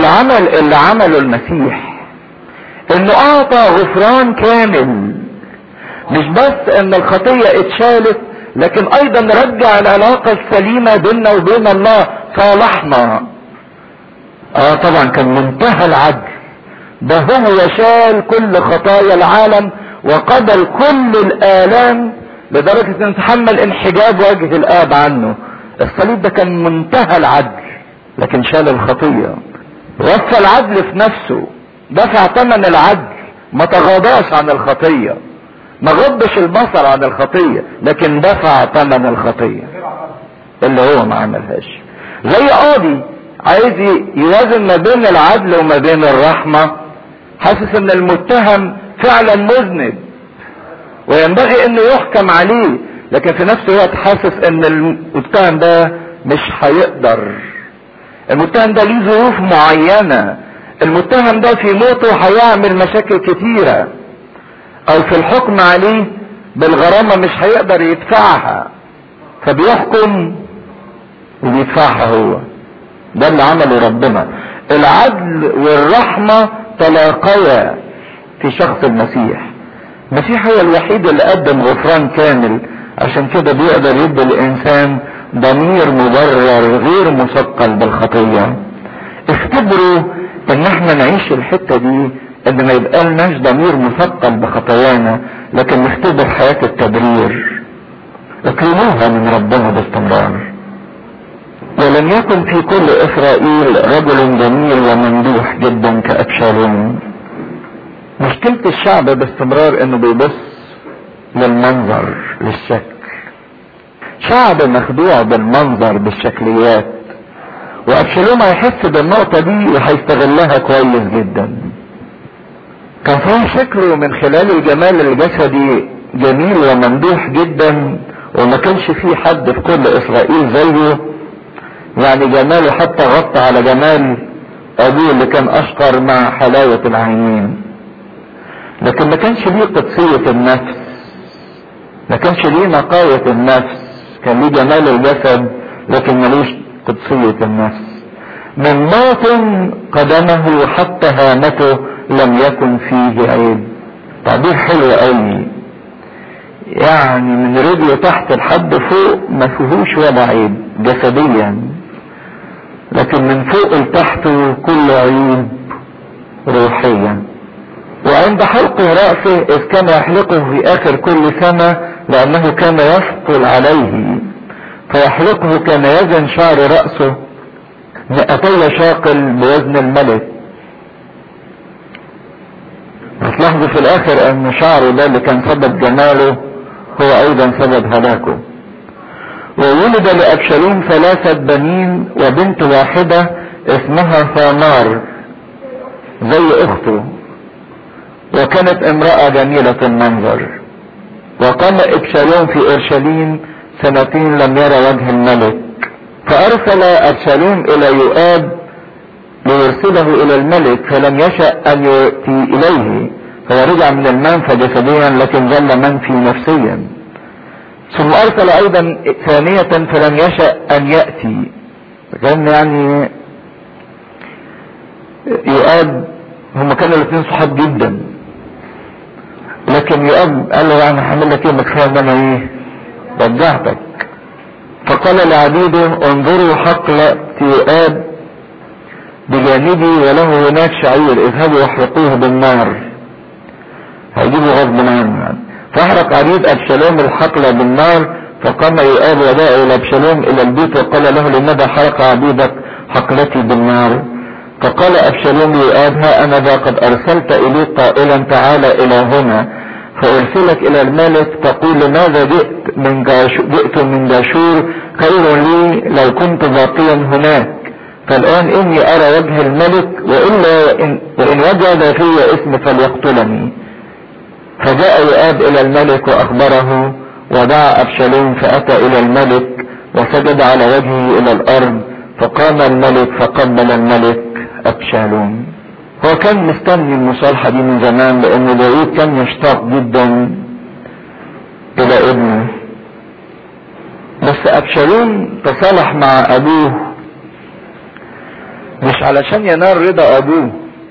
العمل اللي عمله المسيح انه اعطى غفران كامل مش بس ان الخطية اتشالت لكن ايضا رجع العلاقة السليمة بيننا وبين الله صالحنا اه طبعا كان منتهى العدل ده هو شال كل خطايا العالم وقبل كل الالام لدرجة ان تحمل انحجاب وجه الاب عنه الصليب ده كان منتهى العدل لكن شال الخطية وفى العدل في نفسه دفع ثمن العدل ما تغاضاش عن الخطية ما غضش البصر عن الخطية لكن دفع ثمن الخطية اللي هو ما عملهاش زي قاضي عايز يوازن ما بين العدل وما بين الرحمة حاسس ان المتهم فعلا مذنب وينبغي انه يحكم عليه لكن في نفس الوقت حاسس ان المتهم ده مش هيقدر المتهم ده ليه ظروف معينة المتهم ده في موته هيعمل مشاكل كتيرة او في الحكم عليه بالغرامة مش هيقدر يدفعها فبيحكم وبيدفعها هو ده اللي عمله ربنا العدل والرحمة تلاقيا في شخص المسيح المسيح هو الوحيد اللي قدم غفران كامل عشان كده بيقدر يدي الانسان ضمير مبرر غير مثقل بالخطية اختبروا ان احنا نعيش الحتة دي ان ما يبقى لناش ضمير مثقل بخطايانا لكن نختبر حياة التبرير اطلبوها من ربنا باستمرار ولم يكن في كل اسرائيل رجل جميل وممدوح جدا كابشالوم مشكلة الشعب باستمرار انه بيبص للمنظر للشكل شعب مخدوع بالمنظر بالشكليات وابشالوم هيحس بالنقطة دي وهيستغلها كويس جدا كان فيه شكله من خلال الجمال الجسدي جميل وممدوح جدا وما كانش فيه حد في كل اسرائيل زيه يعني جماله حتى غطى على جمال ابوه اللي كان اشقر مع حلاوة العينين لكن ما كانش ليه قدسية النفس ما كانش ليه نقاية النفس كان ليه جمال الجسد لكن ملوش قدسية النفس من باطن قدمه حتى هامته لم يكن فيه عيب تعبير حلو قوي يعني من رجله تحت لحد فوق ما فيهوش ولا عيب جسديا لكن من فوق لتحته كل عيب روحيا وعند حلق رأسه إذ كان يحلقه في آخر كل سنة لأنه كان يثقل عليه فيحلقه كان يزن شعر رأسه مئتي شاقل بوزن الملك هتلاحظوا في الآخر أن شعره ده اللي كان سبب جماله هو أيضا سبب هلاكه وولد لأبشالوم ثلاثة بنين وبنت واحدة اسمها ثامار زي أخته وكانت امرأة جميلة المنظر وقام ابشالوم في اورشليم سنتين لم يرى وجه الملك فارسل ابشالوم الى يؤاب ليرسله الى الملك فلم يشأ ان يأتي اليه هو رجع من المنفى جسديا لكن ظل منفي نفسيا ثم ارسل ايضا ثانية فلم يشأ ان يأتي كان يعني يؤاب هما كانوا الاثنين صحاب جدا لكن يؤاب قال له يعني هعمل لك ايه مكفايه ان انا ايه رجعتك فقال لعبيده انظروا حقل يؤاب بجانبي وله هناك شعير اذهبوا واحرقوه بالنار هيجيبوا غصب عنه يعني فاحرق عبيد ابشالوم الحقل بالنار فقام يؤاب وداء الى ابشالوم الى البيت وقال له لماذا حرق عبيدك حقلتي بالنار فقال ابشالوم لآب ها انا ذا قد ارسلت اليك قائلا تعالى الى هنا فارسلك الى الملك تقول لماذا جئت من جاشور جئت من جاشور خير لي لو كنت باقيا هناك فالان اني ارى وجه الملك والا وان, وإن وجد في اسم فليقتلني فجاء يؤاب الى الملك واخبره ودعا ابشالوم فاتى الى الملك وسجد على وجهه الى الارض فقام الملك فقبل الملك ابشالوم هو كان مستني المصالحة دي من زمان لان داود كان يشتاق جدا الى ابنه بس ابشالوم تصالح مع ابوه مش علشان ينال رضا ابوه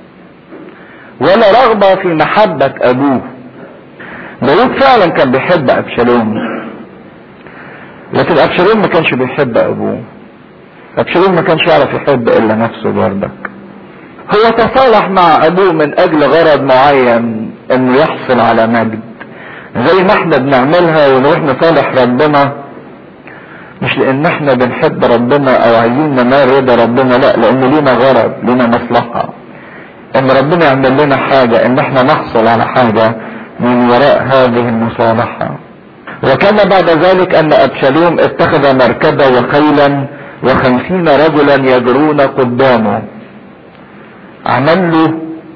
ولا رغبة في محبة ابوه داود فعلا كان بيحب ابشالوم لكن ابشالوم ما كانش بيحب ابوه ابشالوم ما كانش يعرف يحب الا نفسه بردك هو تصالح مع ابوه من اجل غرض معين انه يحصل على مجد زي ما احنا بنعملها ونروح نصالح ربنا مش لان احنا بنحب ربنا او عايزين ننال رضا ربنا لا لان لينا غرض لينا مصلحة ان ربنا يعمل لنا حاجة ان احنا نحصل على حاجة من وراء هذه المصالحة وكان بعد ذلك ان ابشالوم اتخذ مركبة وخيلا وخمسين رجلا يجرون قدامه عمل له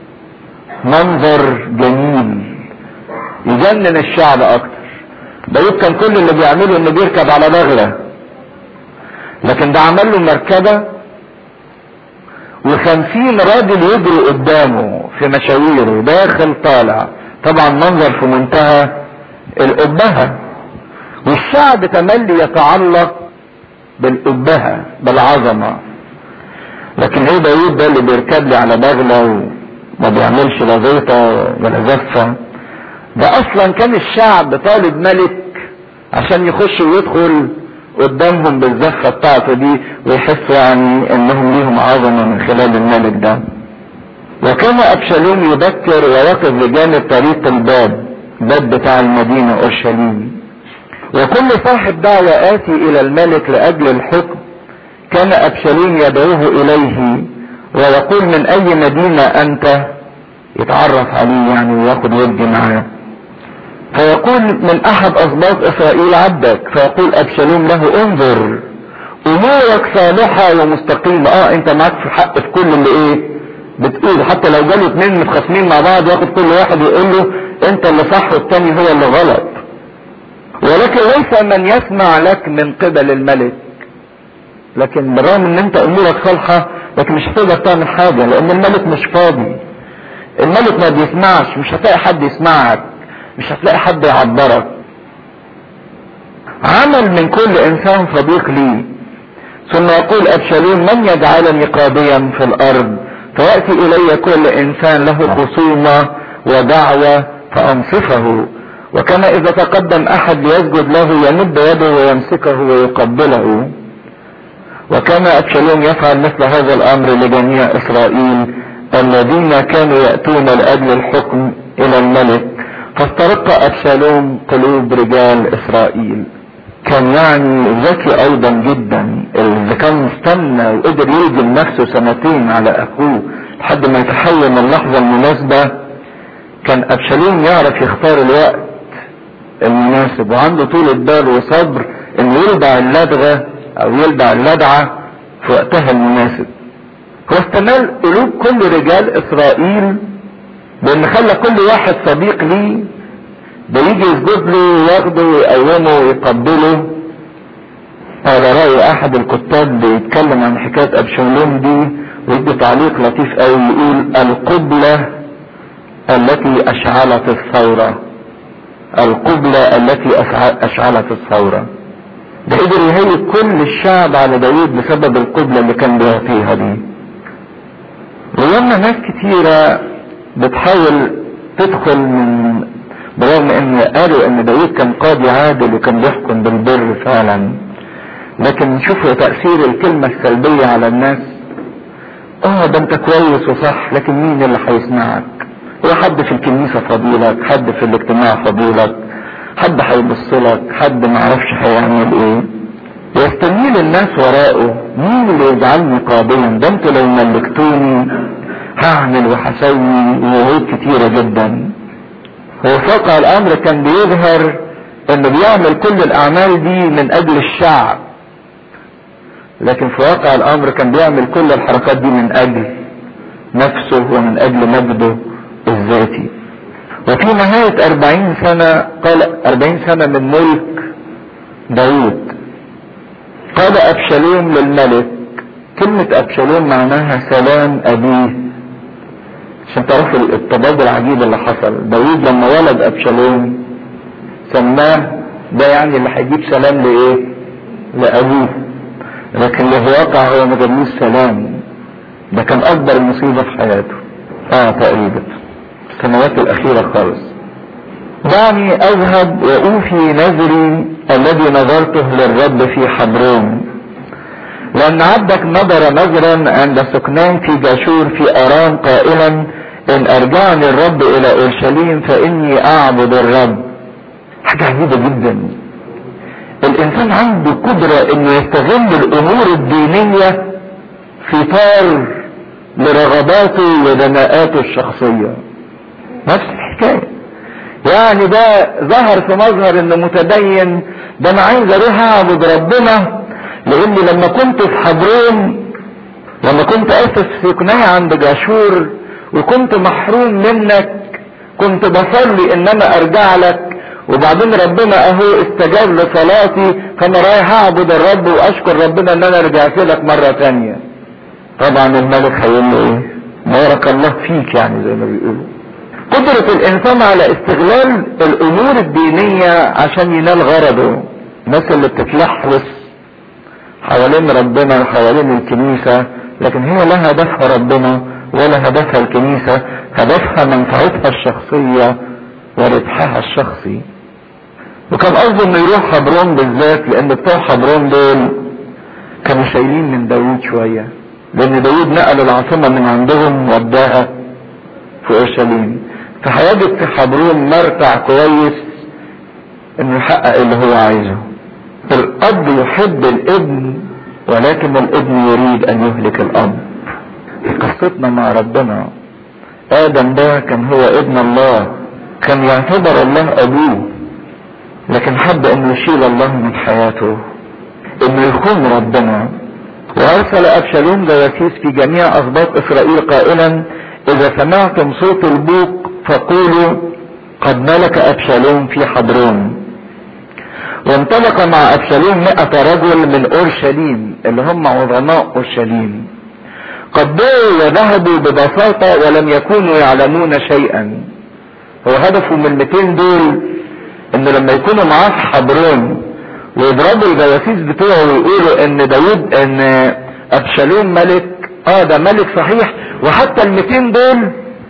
منظر جميل يجنن الشعب اكتر داود كان كل اللي بيعمله انه بيركب على بغلة لكن ده عمل له مركبة وخمسين راجل يجروا قدامه في مشاويره داخل طالع طبعا منظر في منتهى الأبهة والشعب تملي يتعلق بالأبهة بالعظمة لكن ايه داود ده اللي بيركب لي على بغلة وما بيعملش لا زيطة ولا زفة ده اصلا كان الشعب طالب ملك عشان يخش ويدخل قدامهم بالزفة بتاعته دي ويحسوا يعني انهم ليهم عظمة من خلال الملك ده وكان ابشالوم يبكر ويقف بجانب طريق الباب باب بتاع المدينة اورشليم وكل صاحب دعوة آتي الى الملك لاجل الحكم كان ابشالوم يدعوه اليه ويقول من اي مدينة انت يتعرف عليه يعني وياخد ودي معاه فيقول من احد اسباط اسرائيل عبدك فيقول ابشالوم له انظر امورك صالحة ومستقيمة اه انت معاك في حق في كل اللي ايه بتقول حتى لو جالوا اتنين متخاصمين مع بعض ياخد كل واحد ويقول له انت اللي صح والتاني هو اللي غلط ولكن ليس من يسمع لك من قبل الملك لكن بالرغم ان انت امورك صالحة لكن مش هتقدر تعمل حاجة لان الملك مش فاضي الملك ما بيسمعش مش هتلاقي حد يسمعك مش هتلاقي حد يعبرك عمل من كل انسان صديق لي ثم يقول ابشالوم من يجعلني قاضيا في الارض فيأتي الي كل انسان له خصومة ودعوة فانصفه وكما اذا تقدم احد ليسجد له يمد يده ويمسكه ويقبله وكان ابشالوم يفعل مثل هذا الامر لجميع اسرائيل الذين كانوا يأتون لأجل الحكم إلى الملك فاسترق أبشالوم قلوب رجال إسرائيل كان يعني ذكي أيضا جدا إذا كان استنى وقدر يلجم نفسه سنتين على أخوه لحد ما يتحول من اللحظة المناسبة كان أبشالوم يعرف يختار الوقت المناسب وعنده طولة بال وصبر إنه يلدع اللدغة أو يلدع اللدعة في وقتها المناسب هو استمال قلوب كل رجال اسرائيل بان خلى كل واحد صديق ليه ده يجي يسجد له وياخده ويقومه ويقبله على رأي احد الكتاب بيتكلم عن حكاية ابشالوم دي ويدي تعليق لطيف قوي يقول القبلة التي اشعلت الثورة القبلة التي اشعلت الثورة ده قدر يهيئ كل الشعب على داوود بسبب القبلة اللي كان بيعطيها دي ولما ناس كتيرة بتحاول تدخل من برغم ان قالوا ان داود كان قاضي عادل وكان بيحكم بالبر فعلا لكن شوفوا تأثير الكلمة السلبية على الناس اه ده انت كويس وصح لكن مين اللي هيسمعك هو حد في الكنيسة فضيلك حد في الاجتماع فضيلك حد هيبص لك حد معرفش هيعمل ايه يستميل الناس وراءه مين اللي يجعلني قاضيا ده انتوا لو ملكتوني هعمل وهسوي وعود كتيرة جدا هو في واقع الامر كان بيظهر انه بيعمل كل الاعمال دي من اجل الشعب لكن في واقع الامر كان بيعمل كل الحركات دي من اجل نفسه ومن اجل مجده الذاتي وفي نهاية أربعين سنة قال أربعين سنة من ملك داود قال أبشالوم للملك كلمة أبشالوم معناها سلام أبيه عشان تعرفوا التضاد العجيب اللي حصل داود لما ولد أبشالوم سماه ده يعني اللي هيجيب سلام لإيه؟ لأبوه لكن اللي في واقع هو ما جابلوش سلام ده كان اكبر مصيبة في حياته اه تقريبا السنوات الاخيرة خالص دعني اذهب واوفي نذري الذي نذرته للرب في حبرون لان عبدك نذر نذرا عند سكنان في جاشور في ارام قائلا ان ارجعني الرب الى اورشليم فاني اعبد الرب حاجة عجيبة جدا الانسان عنده قدرة انه يستغل الامور الدينية في طار لرغباته ودناءاته الشخصية نفس الحكاية يعني ده ظهر في مظهر انه متدين ده انا عايز اروح اعبد ربنا لاني لما كنت في حبرون لما كنت اسس في قناع عند جاشور وكنت محروم منك كنت بصلي ان انا ارجع لك وبعدين ربنا اهو استجاب لصلاتي فانا رايح اعبد الرب واشكر ربنا ان انا رجعت لك مرة تانية طبعا الملك هيقول له ايه بارك الله فيك يعني زي ما بيقولوا قدرة الانسان على استغلال الامور الدينية عشان ينال غرضه الناس اللي بتتلحوس حوالين ربنا وحوالين الكنيسة لكن هي لا هدفها ربنا ولا هدفها الكنيسة هدفها منفعتها الشخصية وربحها الشخصي وكان قصده انه يروح حبرون بالذات لان بتوع حبرون دول كانوا شايلين من داوود شوية لان داوود نقل العاصمة من عندهم وداها في اورشليم فهيجد في حبرون مرتع كويس انه يحقق اللي هو عايزه الاب يحب الابن ولكن الابن يريد ان يهلك الاب في قصتنا مع ربنا ادم ده كان هو ابن الله كان يعتبر الله ابوه لكن حب انه يشيل الله من حياته انه يخون ربنا وارسل ابشالوم جواسيس في جميع اسباط اسرائيل قائلا اذا سمعتم صوت البوق فقولوا قد ملك ابشالوم في حضرون وانطلق مع ابشالوم مئة رجل من اورشليم اللي هم عظماء اورشليم قد دعوا وذهبوا ببساطة ولم يكونوا يعلمون شيئا هو هدفه من الميتين دول انه لما يكونوا معاه في حبرون ويضربوا الجواسيس بتوعه ويقولوا ان داود ان ابشالوم ملك اه ده ملك صحيح وحتى الميتين دول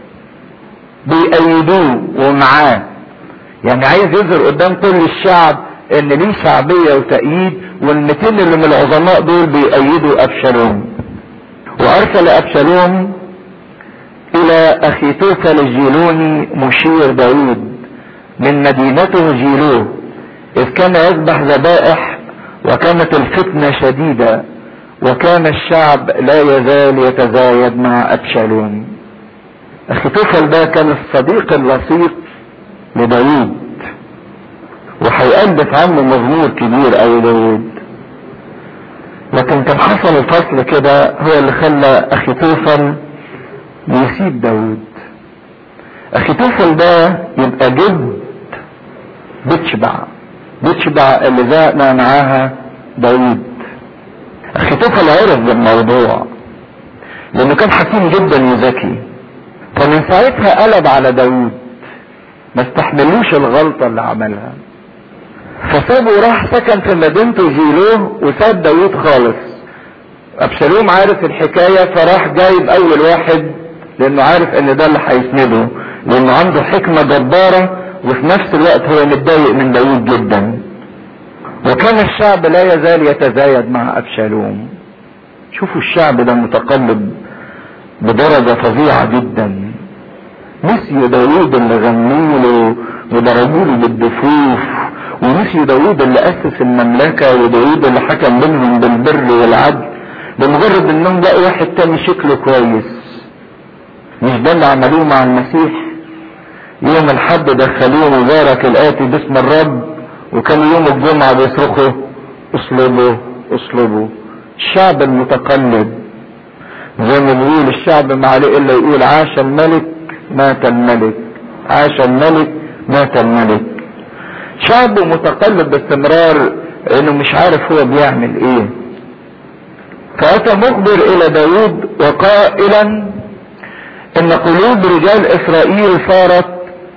بيأيدوه ومعاه يعني عايز يظهر قدام كل الشعب ان ليه شعبية وتأييد والميتين اللي من العظماء دول بيأيدوا ابشالوم وارسل ابشالوم الى اخي توفل الجيلوني مشير داود من مدينته جيلوه اذ كان يذبح ذبائح وكانت الفتنة شديدة وكان الشعب لا يزال يتزايد مع ابشالوم اخي توفل ده كان الصديق اللصيق لداود وهيألف عنه مزمور كبير اوي داود لكن كان حصل الفصل كده هو اللي خلى اخي توفل يسيب داود اخي توفل ده يبقى جد بتشبع بتشبع اللي ذاقنا معاها داود اخي توفل عرف بالموضوع لانه كان حكيم جدا وذكي فمن ساعتها قلب على داود ما استحملوش الغلطة اللي عملها فسابه وراح سكن في مدينته جيلوه وساب داود خالص ابشالوم عارف الحكاية فراح جايب اول واحد لانه عارف ان ده اللي هيسنده لانه عنده حكمة جبارة وفي نفس الوقت هو متضايق من داود جدا وكان الشعب لا يزال يتزايد مع ابشالوم شوفوا الشعب ده متقلب بدرجة فظيعة جدا نسيوا داود اللي غنوا له وضربوا له بالدفوف ونسيوا داود اللي اسس المملكة وداود اللي حكم بينهم بالبر والعدل بمجرد انهم لقوا واحد تاني شكله كويس مش ده اللي عملوه مع المسيح يوم الحد دخلوه مبارك الاتي باسم الرب وكانوا يوم الجمعة بيصرخوا اصلبوا اصلبوا الشعب المتقلب زي ما بيقول الشعب ما عليه الا يقول عاش الملك مات الملك عاش الملك مات الملك شعب متقلب باستمرار انه مش عارف هو بيعمل ايه فاتى مخبر الى داود وقائلا ان قلوب رجال اسرائيل صارت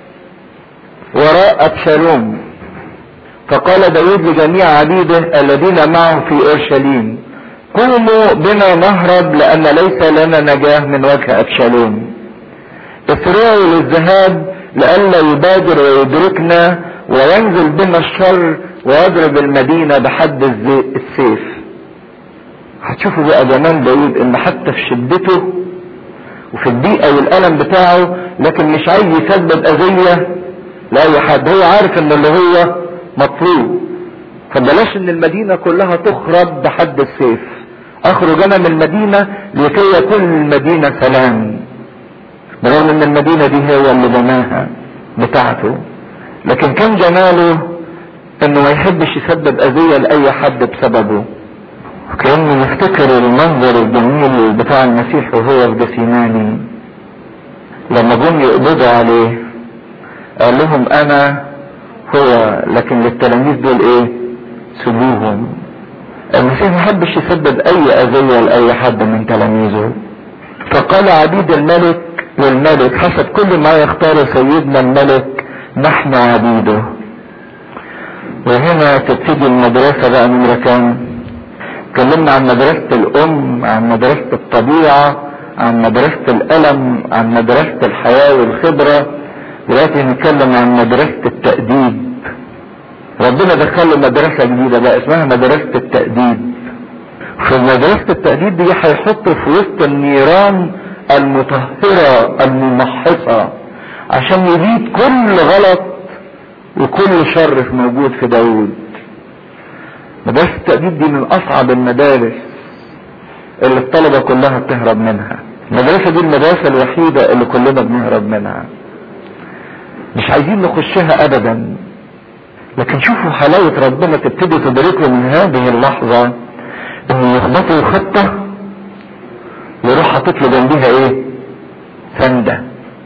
وراء ابشالوم فقال داود لجميع عبيده الذين معه في اورشليم قوموا بنا نهرب لان ليس لنا نجاه من وجه ابشالوم اسرعوا للذهاب لئلا يبادر ويدركنا وينزل بنا الشر ويضرب المدينة بحد السيف هتشوفوا بقى جمال داود ان حتى في شدته وفي الضيقة والألم بتاعه لكن مش عايز يسبب أذية لأي حد هو عارف ان اللي هو مطلوب فبلاش ان المدينة كلها تخرب بحد السيف اخرج انا من المدينة لكي يكون المدينة سلام برغم ان المدينة دي هو اللي بناها بتاعته لكن كان جماله انه ما يحبش يسبب اذية لاي حد بسببه كأني نفتكر المنظر الجميل بتاع المسيح وهو في جسيماني لما جم يقبضوا عليه قال لهم انا هو لكن للتلاميذ دول ايه سيبوهم المسيح ما حبش يسبب اي اذية لاي حد من تلاميذه فقال عبيد الملك للملك حسب كل ما يختار سيدنا الملك نحن عبيده وهنا تبتدي المدرسة بقى نمرة كام اتكلمنا عن مدرسة الام عن مدرسة الطبيعة عن مدرسة الالم عن مدرسة الحياة والخبرة دلوقتي هنتكلم عن مدرسة التأديب ربنا دخله مدرسة جديدة بقى اسمها مدرسة التأديب في مدرسة التأديب دي هيحطه في وسط النيران المطهرة الممحصة عشان يبيد كل غلط وكل شر موجود في داود مدرسة التأديب دي من أصعب المدارس اللي الطلبة كلها بتهرب منها المدرسة دي المدرسة الوحيدة اللي كلنا بنهرب منها مش عايزين نخشها أبدا لكن شوفوا حلاوة ربنا تبتدي تدركه من هذه اللحظة انه يخبطوا خطة ويروح حاطط له جنبيها ايه سندة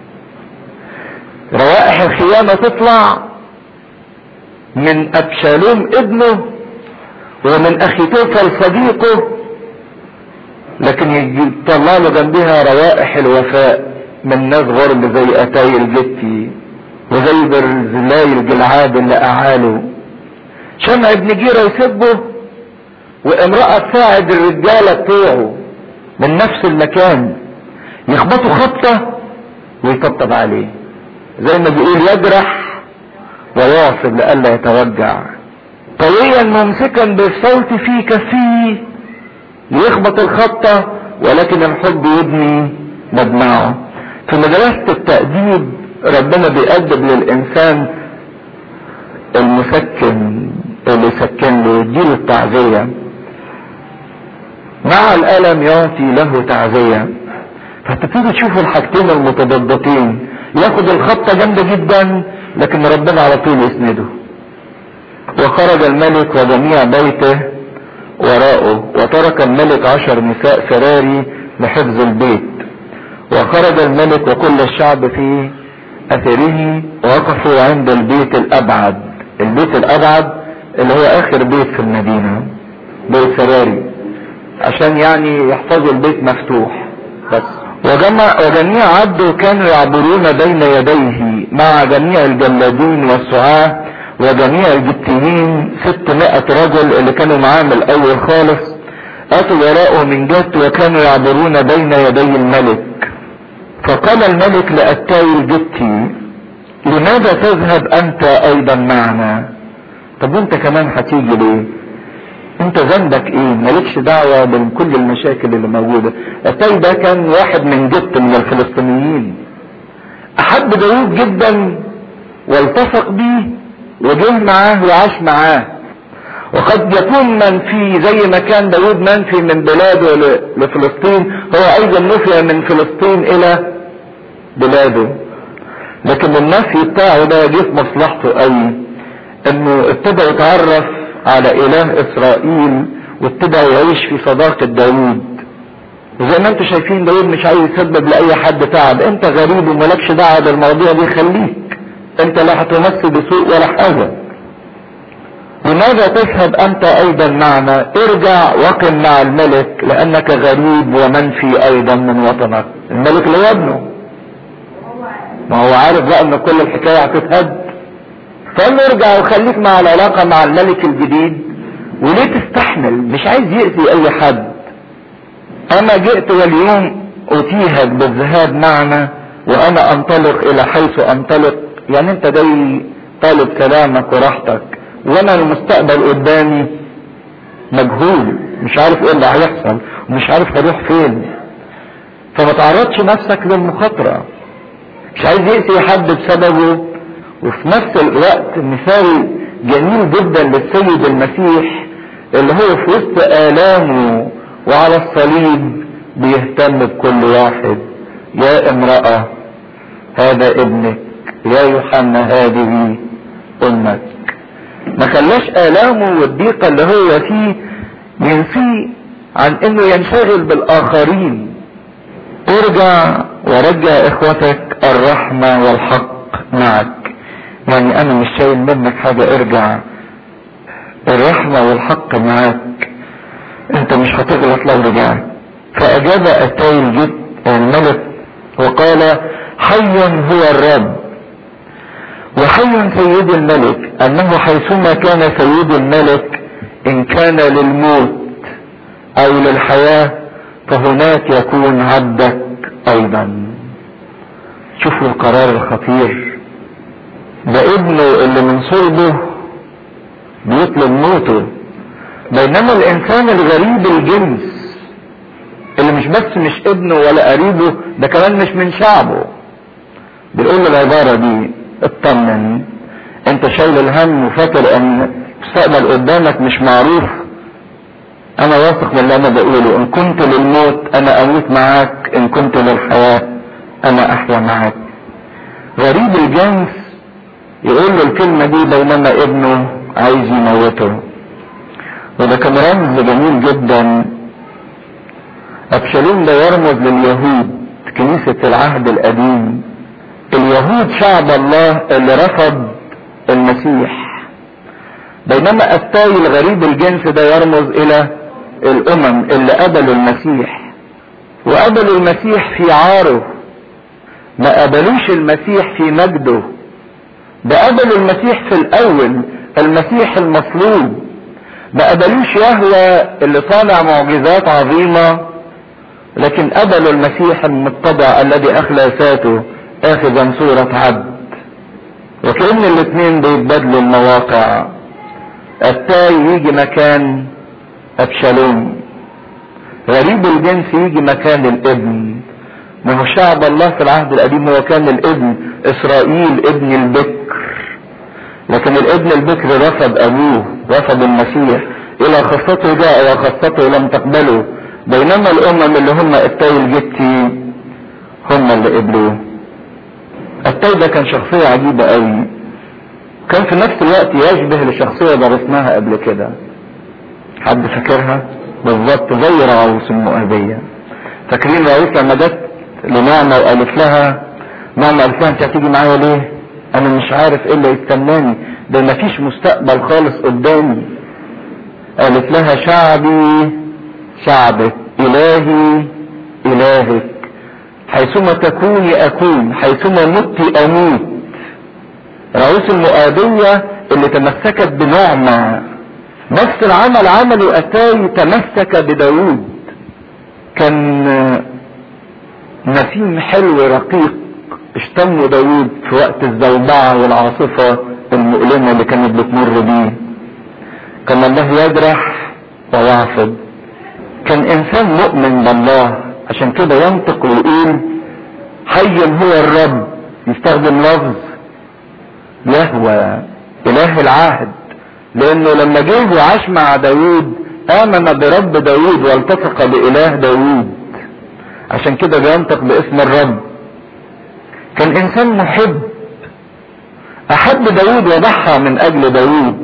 روائح الخيانة تطلع من ابشالوم ابنه ومن اخي توفل صديقه لكن يطلع له جنبها روائح الوفاء من ناس غرب زي اتاي الجتي وزي برزلاي الجلعاد اللي اعاله شمع ابن جيرة يسبه وامرأة تساعد الرجالة بتوعه من نفس المكان يخبطوا خبطة ويطبطب عليه زي ما بيقول يجرح ويواصل لئلا يتوجع قويا ممسكا بالصوت في كفيه يخبط الخطة ولكن الحب يبني مجمعه في مدرسة التأديب ربنا بيقدم للإنسان المسكن اللي يسكن له يديله التعزية مع الألم يعطي له تعزية فتبتدي تشوفوا الحاجتين المتضادتين ياخد الخطة جامدة جدا لكن ربنا على طول يسنده وخرج الملك وجميع بيته وراءه وترك الملك عشر نساء فراري لحفظ البيت وخرج الملك وكل الشعب في اثره وقفوا عند البيت الابعد البيت الابعد اللي هو اخر بيت في المدينة بيت فراري عشان يعني يحفظوا البيت مفتوح بس وجمع وجميع عبده كانوا يعبرون بين يديه مع جميع الجلادين والسعاة وجميع الجبتيين ستمائة رجل اللي كانوا معاه من الاول خالص اتوا وراءه من جد وكانوا يعبرون بين يدي الملك فقال الملك لأتاي الجبتي لماذا تذهب انت ايضا معنا طب وانت كمان هتيجي ليه انت ذنبك ايه مالكش دعوة بكل المشاكل اللي موجودة اتاي ده كان واحد من جبت من الفلسطينيين احب داود جدا والتصق بيه وجه معاه وعاش معاه وقد يكون منفي زي ما كان داود منفي من بلاده لفلسطين هو ايضا نفي من فلسطين الى بلاده لكن النفي بتاعه ده جه في مصلحته قوي انه ابتدى يتعرف على اله اسرائيل وابتدى يعيش في صداقة داود وزي ما انتم شايفين داود مش عايز يسبب لاي حد تعب انت غريب وملكش دعوه بالموضوع دي خليك انت لا هتمس بسوء ولا حاجه لماذا تذهب انت ايضا معنا ارجع وقم مع الملك لانك غريب ومنفي ايضا من وطنك الملك اللي ابنه ما هو عارف بقى ان كل الحكايه هتتهد فقال له ارجع وخليك مع العلاقه مع الملك الجديد وليه تستحمل مش عايز يأذي اي حد انا جئت واليوم اتيهك بالذهاب معنا وانا انطلق الى حيث انطلق يعني انت جاي طالب كلامك وراحتك وانا المستقبل قدامي مجهول مش عارف ايه اللي هيحصل ومش عارف هروح فين فما تعرضش نفسك للمخاطرة مش عايز يأتي حد بسببه وفي نفس الوقت مثال جميل جدا للسيد المسيح اللي هو في وسط آلامه وعلى الصليب بيهتم بكل واحد يا امرأة هذا ابنك يا يوحنا هذه امك ما خلاش آلامه والضيقة اللي هو فيه ينسيه عن انه ينشغل بالاخرين ارجع ورجع اخوتك الرحمة والحق معك يعني انا مش شايل منك حاجة ارجع الرحمة والحق معاك انت مش هتغلط لو رجعت فاجاب اتاي الجد الملك وقال حي هو الرب وحي سيد الملك انه حيثما كان سيد الملك ان كان للموت او للحياة فهناك يكون عبدك ايضا شوفوا القرار الخطير ده ابنه اللي من صلبه بيطلب موته بينما الانسان الغريب الجنس اللي مش بس مش ابنه ولا قريبه ده كمان مش من شعبه بيقول له العبارة دي اطمن انت شايل الهم وفاكر ان المستقبل قدامك مش معروف انا واثق من اللي انا بقوله ان كنت للموت انا اموت معاك ان كنت للحياة انا احيا معاك غريب الجنس يقول له الكلمة دي بينما ابنه عايز يموته وده كان رمز جميل جدا ابشالوم ده يرمز لليهود كنيسة العهد القديم اليهود شعب الله اللي رفض المسيح بينما التاي الغريب الجنس ده يرمز الى الامم اللي قبلوا المسيح وقبلوا المسيح في عاره ما قبلوش المسيح في مجده ده قبلوا المسيح في الاول المسيح المصلوب ما قبلوش يهوى اللي صانع معجزات عظيمة لكن قبلوا المسيح المتبع الذي اخلى ذاته اخذا صورة عبد وكأن الاثنين بيتبادلوا المواقع التاي يجي مكان ابشالوم غريب الجنس يجي مكان الابن ما هو شعب الله في العهد القديم هو كان الابن اسرائيل ابن البكر لكن الابن البكر رفض ابوه رفض المسيح الى خاصته جاء وخاصته لم تقبله بينما الامم اللي هم التاي الجتي هم اللي قبلوه التاي ده كان شخصية عجيبة قوي كان في نفس الوقت يشبه لشخصية درسناها قبل كده حد فاكرها بالظبط زي راعوس المؤابية فاكرين راعوس لما جت لنعمة وقالت لها نعمة قالت لها انت هتيجي معايا ليه انا مش عارف ايه اللي يستناني ده مفيش مستقبل خالص قدامي قالت لها شعبي شعبك الهي الهك حيثما تكوني اكون حيثما مت اموت رئيس المؤابية اللي تمسكت بنعمة نفس العمل عمله اتاي تمسك بداود كان نسيم حلو رقيق اشتموا داود في وقت الزوبعة والعاصفة المؤلمة اللي كانت بتمر بيه كان الله يجرح ويعصب كان انسان مؤمن بالله عشان كده ينطق ويقول حي هو الرب يستخدم لفظ يهوى اله العهد لانه لما جه وعاش مع داود امن برب داود والتصق باله داود عشان كده بينطق باسم الرب كان انسان محب احب داود وضحى من اجل داود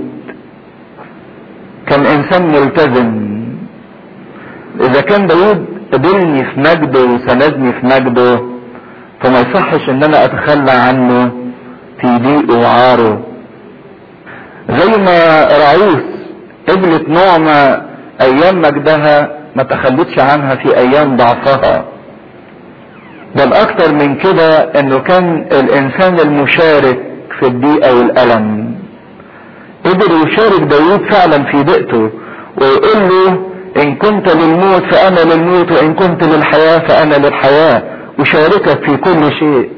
كان انسان ملتزم اذا كان داود قبلني في مجده وسندني في مجده فما يصحش ان انا اتخلى عنه في ضيقه وعاره زي ما رعوس قبلت نعمة ايام مجدها ما تخلتش عنها في ايام ضعفها بل اكتر من كده انه كان الانسان المشارك في الضيقة والالم قدر يشارك داود فعلا في ضيقته ويقول له ان كنت للموت فانا للموت وان كنت للحياة فانا للحياة اشاركك في كل شيء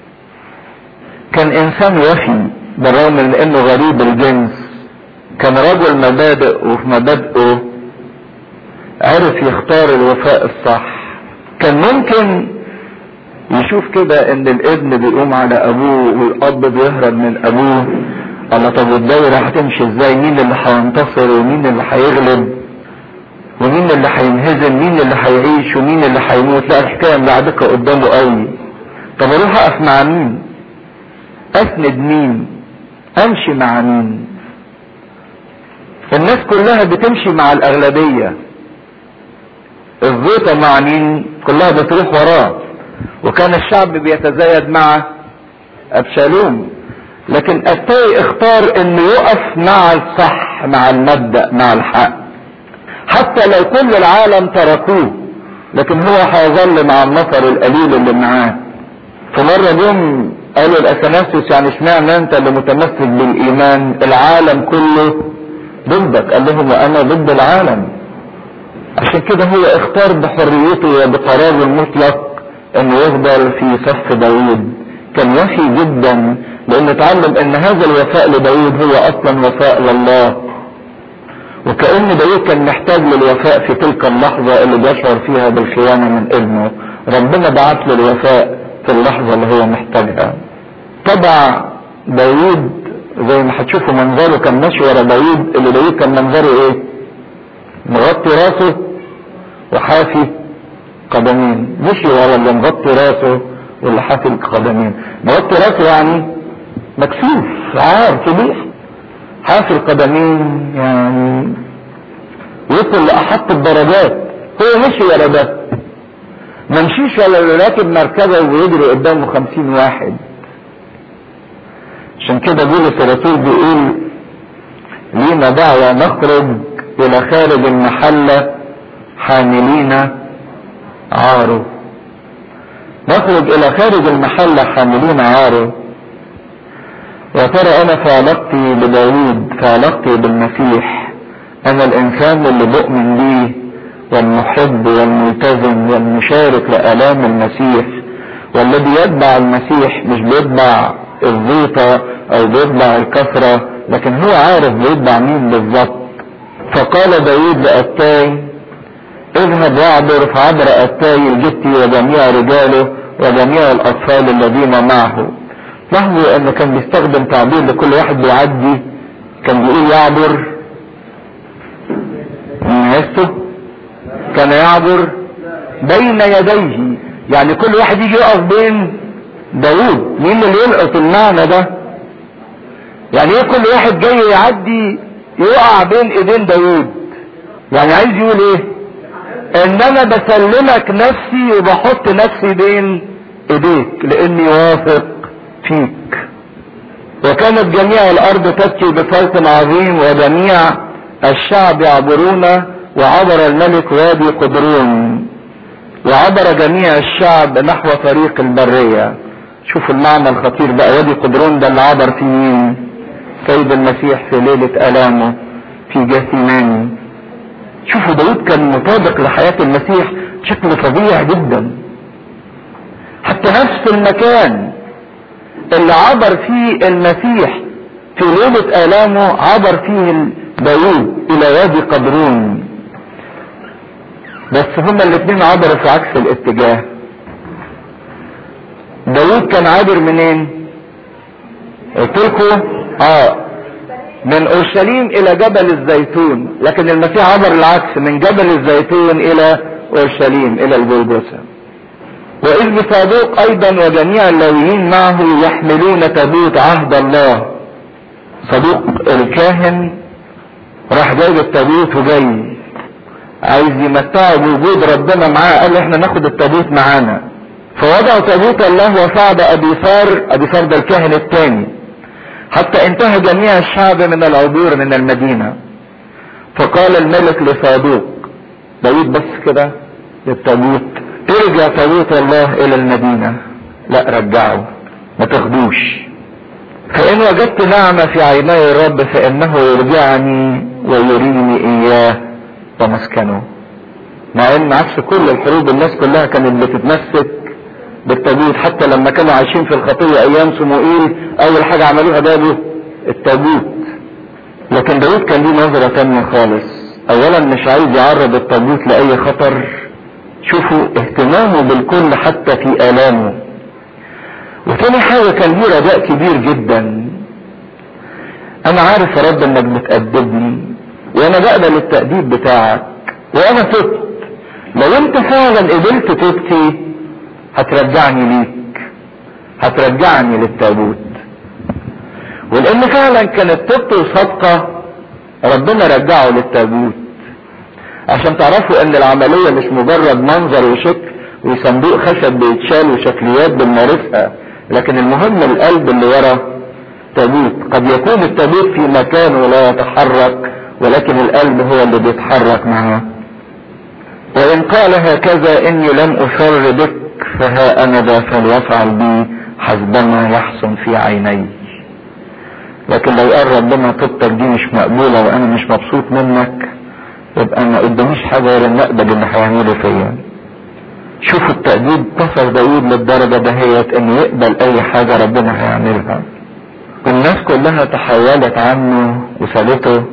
كان انسان وفي بالرغم من انه غريب الجنس كان رجل مبادئ وفي مبادئه عرف يختار الوفاء الصح كان ممكن يشوف كده ان الابن بيقوم على ابوه والاب بيهرب من ابوه الله طب والدايره هتمشي ازاي مين اللي هينتصر ومين اللي هيغلب ومين اللي هينهزم مين اللي هيعيش ومين اللي هيموت لا الحكايه ملعبكه قدامه قوي طب اروح اقف مع مين اسند مين امشي مع مين الناس كلها بتمشي مع الاغلبيه الزيطة مع مين كلها بتروح وراه وكان الشعب بيتزايد مع ابشالوم لكن اتاي اختار انه يقف مع الصح مع المبدأ مع الحق حتى لو كل العالم تركوه لكن هو هيظل مع النفر القليل اللي معاه فمرة جم قالوا الاثناسيوس يعني اشمعنى انت اللي متمسك بالايمان العالم كله ضدك قال لهم وانا ضد العالم عشان كده هو اختار بحريته وبقراره المطلق انه يفضل في صف داوود كان وفي جدا لانه اتعلم ان هذا الوفاء لداوود هو اصلا وفاء لله وكأن داوود كان محتاج للوفاء في تلك اللحظة اللي بيشعر فيها بالخيانة من ابنه ربنا بعت له الوفاء في اللحظة اللي هو محتاجها طبع داوود زي ما هتشوفوا منظره كان ماشي ورا داوود اللي داوود كان منظره ايه مغطي راسه وحافي قدمين مشي ورا اللي مغطي راسه واللي حافي القدمين مغطي راسه يعني مكسوف عار كبير حافي القدمين يعني وصل لأحط الدرجات هو مشي ورا ده ما مشيش ولا اللي راكب مركبه ويجري قدامه خمسين واحد عشان كده بولس الرسول بيقول لينا دعوة نخرج الى خارج المحلة حاملين عاره نخرج الى خارج المحلة حاملين عاره يا ترى انا في علاقتي بداوود في علاقتي بالمسيح انا الانسان اللي بؤمن بيه والمحب والملتزم والمشارك لالام المسيح والذي يتبع المسيح مش بيتبع الزيطة او بيتبع الكثرة لكن هو عارف بيتبع مين بالظبط فقال داود لأتاي اذهب واعبر فعبر أتاي الجتي وجميع رجاله وجميع الأطفال الذين معه لاحظوا انه كان بيستخدم تعبير لكل واحد بيعدي كان بيقول يعبر عرفته كان يعبر بين يديه يعني كل واحد يجي يقف بين داود مين اللي يلقط المعنى ده يعني ايه كل واحد جاي يعدي يقع بين ايدين داود يعني عايز يقول ايه ان انا بسلمك نفسي وبحط نفسي بين ايديك لاني واثق فيك وكانت جميع الارض تبكي بصوت عظيم وجميع الشعب يعبرون وعبر الملك وادي قدرون وعبر جميع الشعب نحو طريق البرية شوفوا المعنى الخطير بقى وادي قدرون ده اللي عبر فيه مين سيد المسيح في ليلة ألامه في جاثيمان شوفوا داود كان مطابق لحياة المسيح بشكل فظيع جدا حتى نفس المكان اللي عبر فيه المسيح في ليلة آلامه عبر فيه داود إلى وادي قدرون بس هما الاثنين عبروا في عكس الاتجاه داود كان عابر منين قلت لكم اه من اورشليم الى جبل الزيتون لكن المسيح عبر العكس من جبل الزيتون الى اورشليم الى الجلجثه واذ بصادوق ايضا وجميع اللاويين معه يحملون تابوت عهد الله صدوق الكاهن راح جايب التابوت وجاي عايز يمتعه بوجود ربنا معاه قال احنا ناخد التابوت معانا فوضعوا تابوت الله وصعد ابي ثار ابي ثار ده الكاهن الثاني حتى انتهى جميع الشعب من العبور من المدينة فقال الملك لصادوق داود بس كده للتابوت ارجع تابوت الله الى المدينة لا رجعه ما تاخدوش فان وجدت نعمة في عيني الرب فانه يرجعني ويريني اياه ومسكنه مع ان عكس كل الحروب الناس كلها كانت بتتمسك بالتابوت حتى لما كانوا عايشين في الخطية ايام صموئيل اول حاجة عملوها جابوا التابوت لكن داود كان ليه نظرة تانية خالص اولا مش عايز يعرض التابوت لاي خطر شوفوا اهتمامه بالكل حتى في الامه وتاني حاجة كان ليه رجاء كبير جدا انا عارف يا رب انك بتأدبني وانا بقبل التأديب بتاعك وانا تبت لو انت فعلا قبلت توبتي هترجعني ليك هترجعني للتابوت ولان فعلا كانت توبته وصدقة ربنا رجعه للتابوت عشان تعرفوا ان العملية مش مجرد منظر وشكل وصندوق خشب بيتشال وشكليات بنمارسها لكن المهم القلب اللي ورا تابوت قد يكون التابوت في مكان ولا يتحرك ولكن القلب هو اللي بيتحرك معاه وإن قال هكذا إني لم أشر بك فها أنا ذا فليفعل بي حسبما يحسن في عيني لكن لو قال ربنا طبتك دي مش مقبولة وأنا مش مبسوط منك يبقى ما قداميش حاجة غير المقبل اللي هيعمله فيا شوفوا التأديب تصل داود للدرجة دهيت إنه يقبل أي حاجة ربنا هيعملها والناس كلها تحولت عنه وسالته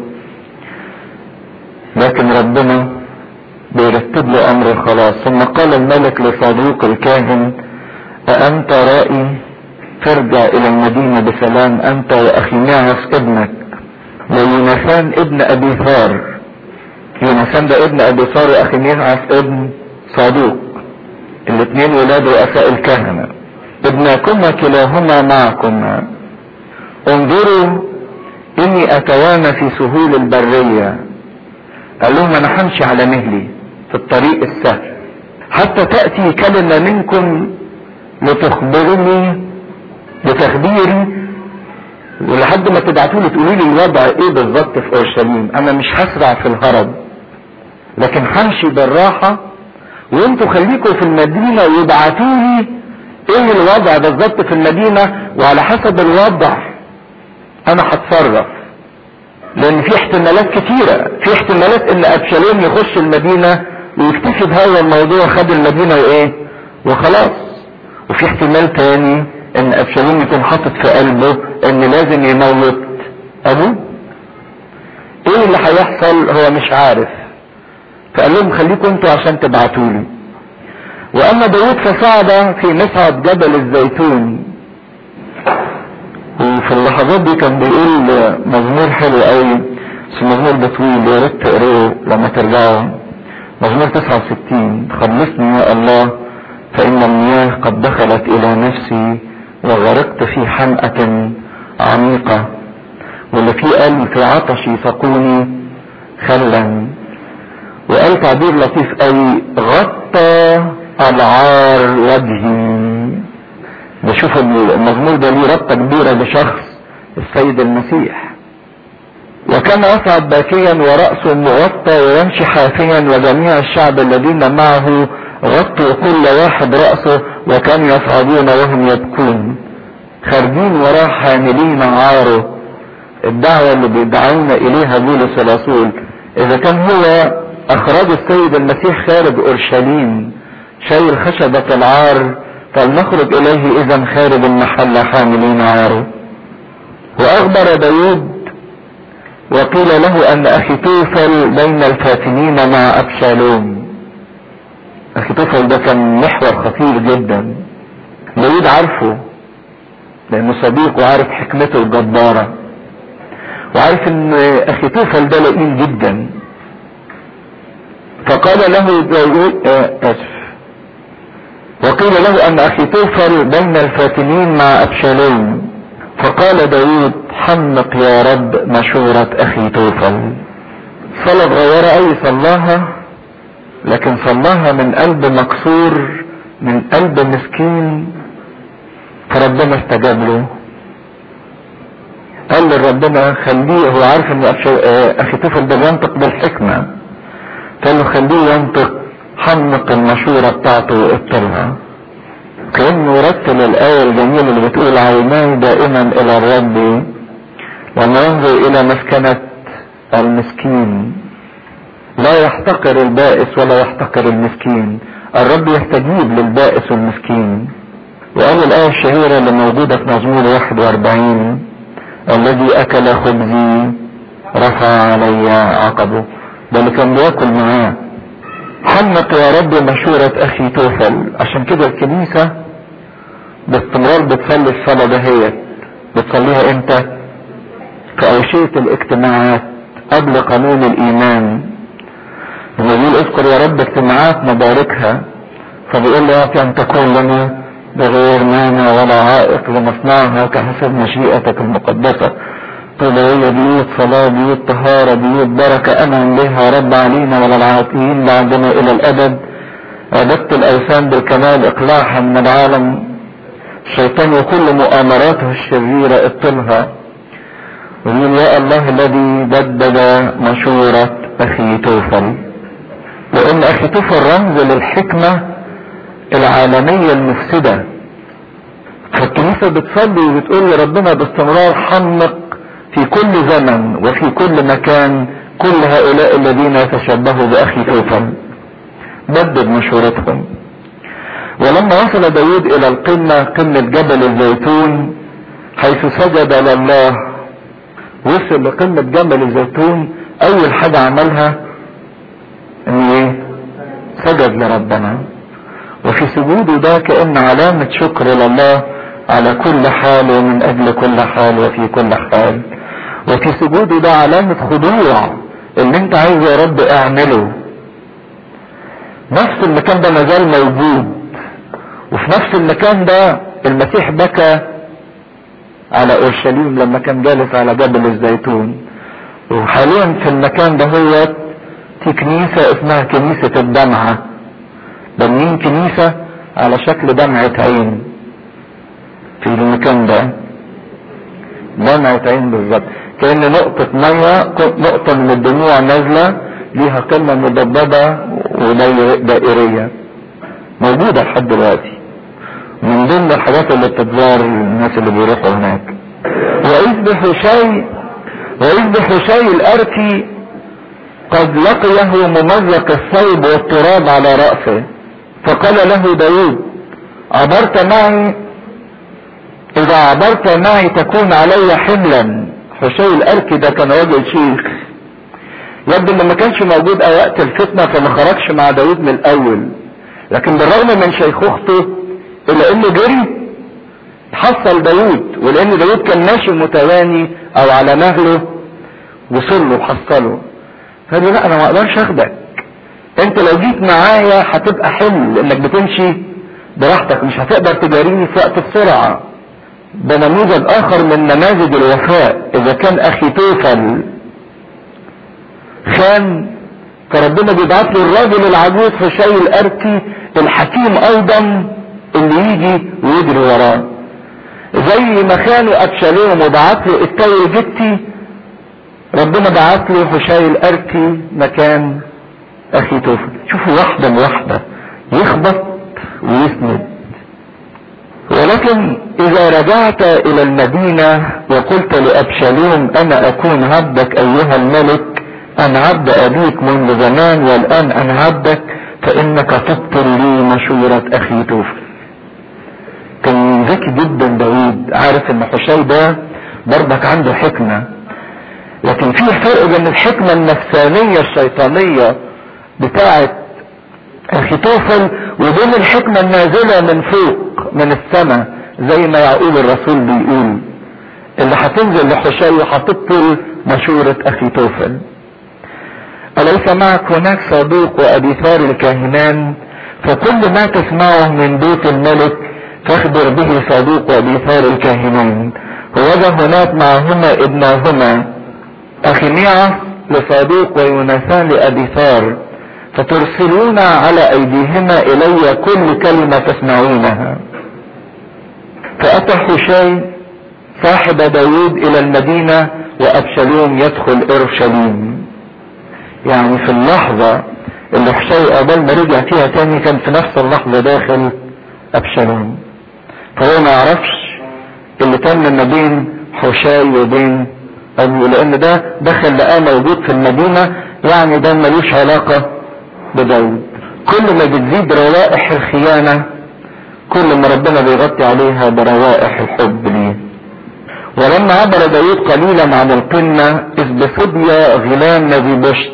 لكن ربنا بيرتب له امر الخلاص ثم قال الملك لصدوق الكاهن أأنت رائي فارجع إلى المدينة بسلام أنت وأخيناعس ابنك ويوناثان ابن أبي ثار يوناثان ده ابن أبي ثار وأخيناعس ابن صدوق الاثنين ولاد رؤساء الكهنة ابنكما كلاهما معكما انظروا إني أتوانى في سهول البرية قال لهم أنا همشي على مهلي في الطريق السهل حتى تأتي كلمة منكم لتخبرني بتخبيري ولحد ما تبعتوا لي تقولوا لي الوضع ايه بالظبط في اورشليم انا مش هسرع في الهرب لكن همشي بالراحة وانتوا خليكم في المدينة ويبعتوا لي ايه الوضع بالظبط في المدينة وعلى حسب الوضع انا هتصرف لان في احتمالات كتيرة في احتمالات ان ابشالوم يخش المدينة ويكتفي بهذا الموضوع خد المدينة وايه وخلاص وفي احتمال تاني ان ابشالوم يكون حاطط في قلبه ان لازم يموت ابوه ايه اللي هيحصل هو مش عارف فقال لهم خليكم انتوا عشان تبعتوا لي واما داود فصعد في مصعد جبل الزيتون وفي اللحظات دي كان بيقول مزمور حلو قوي بس المزمور ده طويل يا ريت تقروه لما ترجعوا مزمور 69 خلصني يا الله فإن المياه قد دخلت إلى نفسي وغرقت في حمأة عميقة واللي فيه قال في عطشي سقوني خلا وقال تعبير لطيف قوي غطى العار وجهي بشوف المزمور ده ليه ربطة كبيرة بشخص السيد المسيح وكان يصعد باكيا ورأسه مغطى ويمشي حافيا وجميع الشعب الذين معه غطوا كل واحد رأسه وكانوا يصعدون وهم يبكون خارجين وراه حاملين عاره الدعوة اللي بيدعون إليها بولس الرسول إذا كان هو أخرج السيد المسيح خارج أورشليم شايل خشبة العار فلنخرج إليه إذا خارج المحل حاملين عاره وأخبر داود وقيل له أن أخي توفل بين الفاتنين مع أبشالوم أخي توفل ده كان محور خطير جدا داود عارفه لأنه صديق وعارف حكمته الجبارة وعارف ان اخي توفل ده لئيم جدا فقال له داود اسف وقيل له ان اخي توفل بين الفاتنين مع ابشالوم فقال داود حمق يا رب مشورة اخي توفل صلاة صغيرة اي صلاها لكن صلاها من قلب مكسور من قلب مسكين فربنا استجاب له قال لربنا خليه هو عارف ان اخي طفل ده بينطق بالحكمة قال له خليه ينطق حمق المشورة بتاعته وابطلها كأنه رتل الآية الجميلة اللي بتقول عيناي دائما إلى الرب لما ينظر إلى مسكنة المسكين لا يحتقر البائس ولا يحتقر المسكين الرب يستجيب للبائس والمسكين وقال الآية الشهيرة اللي موجودة في مزمور 41 الذي أكل خبزي رفع علي عقبه ده اللي كان بياكل معاه حنق يا رب مشورة أخي توفل عشان كده الكنيسة باستمرار بتصلي الصلاة دهيت بتصليها امتى؟ في أوشية الاجتماعات قبل قانون الإيمان لما بيقول اذكر يا رب اجتماعات مباركها فبيقول له أن تكون لنا بغير مانع ولا عائق لمصنعها كحسب مشيئتك المقدسة طبيعية بيوت صلاة بيوت طهارة بيوت بركة أمن بها رب علينا ولا العاتقين بعدنا إلى الأبد عبدت الأوثان بالكمال إقلاعها من العالم الشيطان وكل مؤامراته الشريرة ابطلها ويقول يا الله الذي بدد مشورة أخي توفل لأن أخي توفل رمز للحكمة العالمية المفسدة فالكنيسة بتصلي وبتقول لربنا باستمرار حنق في كل زمن وفي كل مكان كل هؤلاء الذين يتشبهوا بأخي توفل بدد مشورتهم ولما وصل داود الى القمة قمة جبل الزيتون حيث سجد لله وصل لقمة جبل الزيتون اول حاجة عملها ان ايه سجد لربنا وفي سجوده ده كأن علامة شكر لله على كل حال ومن اجل كل حال وفي كل حال وفي سجوده ده علامة خضوع اللي انت عايزه يا رب اعمله نفس المكان ده مازال موجود وفي نفس المكان ده المسيح بكى على اورشليم لما كان جالس على جبل الزيتون وحاليا في المكان ده هو في كنيسة اسمها كنيسة الدمعة بنين كنيسة على شكل دمعة عين في المكان ده دمعة عين بالظبط كأن نقطة مية نقطة من الدموع نازلة ليها قمة مضببة ودائرية موجودة لحد دلوقتي من ضمن الحاجات اللي بتتزار الناس اللي بيروحوا هناك وإذ بحشي وإذ بحشي الأركي قد لقيه ممزق الثوب والتراب على رأسه فقال له داود عبرت معي إذا عبرت معي تكون علي حملا حشي الأركي ده كان راجل شيخ يبدو انه ما كانش موجود وقت الفتنة فما خرجش مع داود من الأول لكن بالرغم من شيخوخته الا انه جري حصل داود ولان داود كان ماشي متواني او على مهله وصل له وحصله قال له لا انا ما اقدرش اخدك انت لو جيت معايا هتبقى حمل لانك بتمشي براحتك مش هتقدر تجاريني في وقت السرعة ده نموذج اخر من نماذج الوفاء اذا كان اخي توفل خان فربنا بيبعت له الراجل العجوز في شاي الاركي الحكيم ايضا اللي يجي ويجري وراه زي ما خانوا ابشالوم وبعت له التاي الجبتي ربنا بعت له حشاي الاركي مكان اخي توفل شوفوا واحدة بواحدة يخبط ويسند ولكن اذا رجعت الى المدينة وقلت لابشالوم انا اكون عبدك ايها الملك انا عبد ابيك منذ زمان والان انا عبدك فانك تبطل لي مشورة اخي توفل كان ذكي جدا داود عارف ان حشي ده برضك عنده حكمة لكن في فرق بين الحكمة النفسانية الشيطانية بتاعة اخي توفل وبين الحكمة النازلة من فوق من السماء زي ما يعقوب الرسول بيقول اللي هتنزل لحشي وهتبطل مشورة اخي توفل أليس معك هناك صدوق وأبيثار الكاهنان فكل ما تسمعه من بيت الملك فاخبر به صدوق وأبيثار الكاهنان ووجه هناك معهما ابناهما أخميعة لصدوق ويوناثان لأبيثار فترسلون على أيديهما إلي كل كلمة تسمعونها فأتى حشي صاحب داود إلى المدينة وأبشالوم يدخل إورشليم يعني في اللحظة اللي حشي قبل ما رجع فيها تاني كان في نفس اللحظة داخل أبشالوم فهو ما يعرفش اللي تم ما بين حشي وبين أبوه لأن ده دخل لقاه موجود في المدينة يعني ده ملوش علاقة بداود كل ما بتزيد روائح الخيانة كل ما ربنا بيغطي عليها بروائح الحب ليه ولما عبر داود قليلا عن القمة إذ بفدي غلام نبي بشت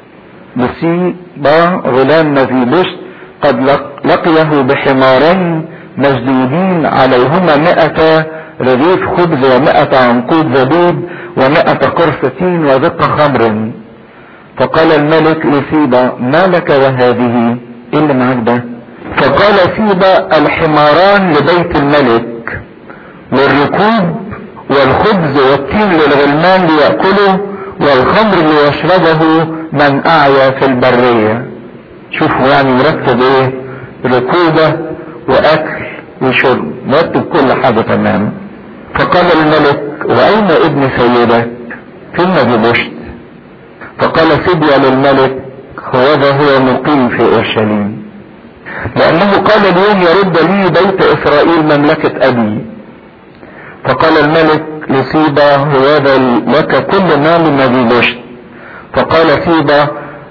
مصيبة غلام نبي بشت قد لقيه بحمارين مسدودين عليهما مائة رغيف خبز ومائة عنقود زبيب ومائة قرص تين وذق خمر فقال الملك لسيبا ما لك وهذه ايه اللي معاك ده فقال سيبا الحماران لبيت الملك والركوب والخبز والتين للغلمان ليأكلوا والخمر ليشربه من أعيا في البرية شوفوا يعني مرتب ايه ركوبة وأكل وشرب مرتب كل حاجة تمام فقال الملك وأين ابن سيدك فين ببشت فقال سيبيا للملك هذا هو مقيم في اورشليم لانه قال اليوم يرد لي بيت اسرائيل مملكة ابي فقال الملك لسيبا هذا لك كل ما من نبي بشت فقال سيبا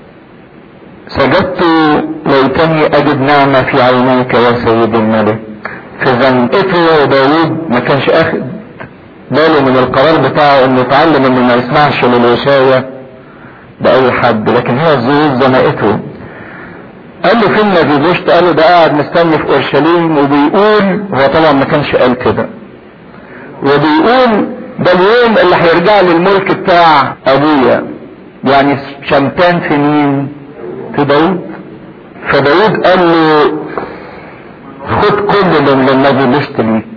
سجدت ليتني اجد نعمة في عينيك يا سيد الملك في زنقته داود ما كانش اخد باله من القرار بتاعه انه اتعلم انه ما يسمعش للوشاية بأي حد لكن هي الظروف زنقته قال له فين نبي بوشت قال له ده قاعد مستني في اورشليم وبيقول هو طبعا ما كانش قال كده وبيقول ده اليوم اللي هيرجع لي الملك بتاع ابويا يعني شمتان في مين في داود فداود قال له خد كل من النبي بوشت ليك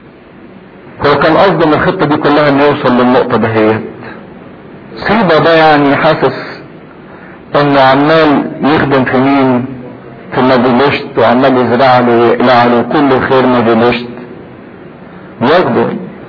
هو كان قصده من الخطه دي كلها انه يوصل للنقطه دهيت سيبا ده يعني حاسس انه عمال يخدم في مين في مجلشت وعمال يزرع له ويقلع له كل خير مجلشت بياخده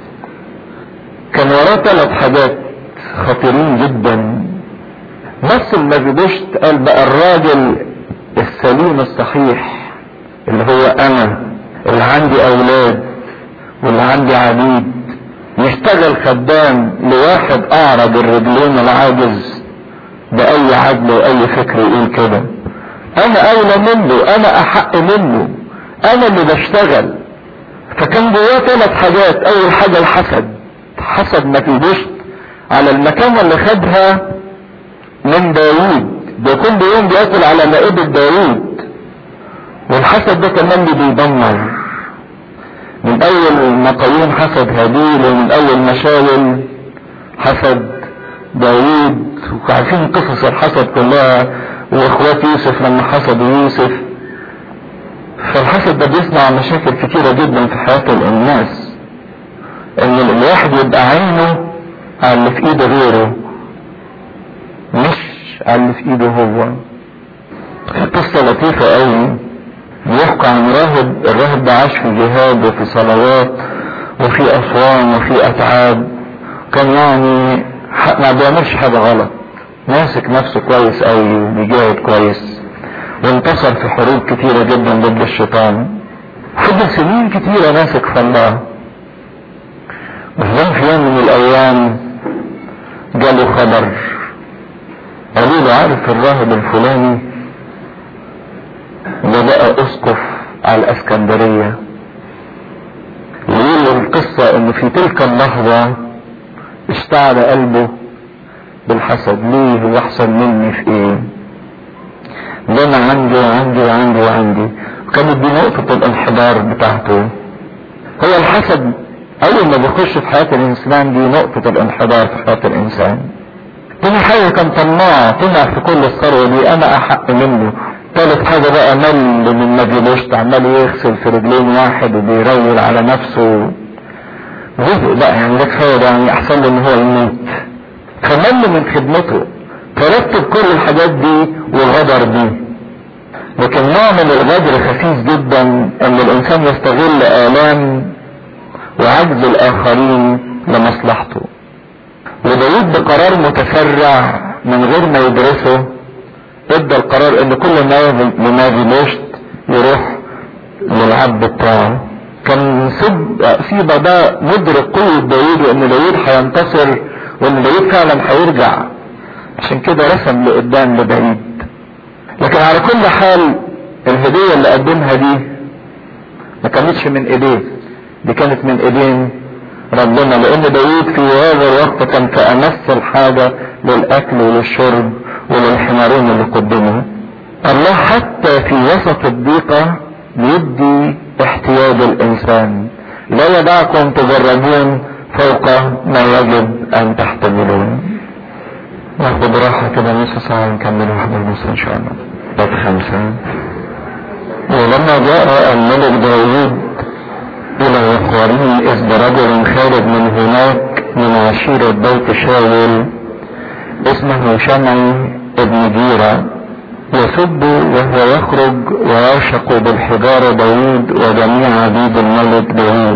كان وراه ثلاث حاجات خطيرين جدا بس المجلشت قال بقى الراجل السليم الصحيح اللي هو انا اللي عندي اولاد واللي عندي عبيد يشتغل خدام لواحد اعرض الرجلين العاجز باي عدل واي فكر يقول كده انا اولى منه انا احق منه انا اللي بشتغل فكان جواه ثلاث حاجات اول حاجه الحسد حسد ما بشت على المكانة اللي خدها من داوود ده كل يوم بياكل على مائدة داوود والحسد ده كمان بيدمر من اول ما قايون حسد هابيل ومن اول مشاول حسد داوود وعارفين قصص الحسد كلها واخوات يوسف لما حسدوا يوسف فالحسد ده بيصنع مشاكل كتيرة جدا في حياة الناس ان الواحد يبقى عينه على اللي في ايده غيره مش على اللي في ايده هو قصة لطيفة قوي بيحكى عن راهب الراهب ده عاش في جهاد وفي صلوات وفي اصوام وفي اتعاب كان يعني ما بيعملش حاجة غلط ماسك نفسه كويس قوي وبيجاهد كويس وانتصر في حروب كتيرة جدا ضد الشيطان فضل سنين كتيرة ماسك في الله بس في يوم من الايام جاله خبر قالوا له عارف الراهب الفلاني ده بقى اسقف على الاسكندرية ويقول القصة ان في تلك اللحظة اشتعل قلبه بالحسد ليه هو احسن مني في ايه ده انا عندي وعندي وعندي وعندي وكانت دي نقطة الانحدار بتاعته هو الحسد اول ما بيخش في حياة الانسان دي نقطة الانحدار في حياة الانسان تاني حاجة كان طماع طمع في كل الثروة دي انا احق منه تالت حاجة بقى مل من مجلوشت عمال يغسل في رجلين واحد وبيرول على نفسه جزء بقى يعني ده كفاية يعني احسن له ان هو يموت فمل من خدمته فرتب كل الحاجات دي والغدر دي لكن نوع من الغدر خفيف جدا ان الانسان يستغل الام وعجز الاخرين لمصلحته وداود بقرار متسرع من غير ما يدرسه ادى القرار ان كل ما لنادي مشت يروح للعبد بتاعه كان سب سيبا ده مدرك قوة داود وان داود هينتصر وان داود فعلا هيرجع عشان كده رسم لقدام لبعيد لكن على كل حال الهدية اللي قدمها دي ما كانتش من ايديه دي كانت من ايدين ربنا لان داود في هذا الوقت كان كأمس الحاجة للاكل وللشرب وللحمارين اللي قدمه الله حتى في وسط الضيقة بيدي احتياج الانسان لا يدعكم تجربون فوق ما يجب ان تحتملون ناخد راحة كده نص ساعة نكمل واحدة ونص ان شاء الله باب خمسة ولما جاء الملك داوود الى يقوارين اذ برجل خارج من هناك من عشيرة بيت شاول اسمه شمعي ابن جيرة يسب وهو يخرج ويعشق بالحجارة داوود وجميع عبيد الملك داوود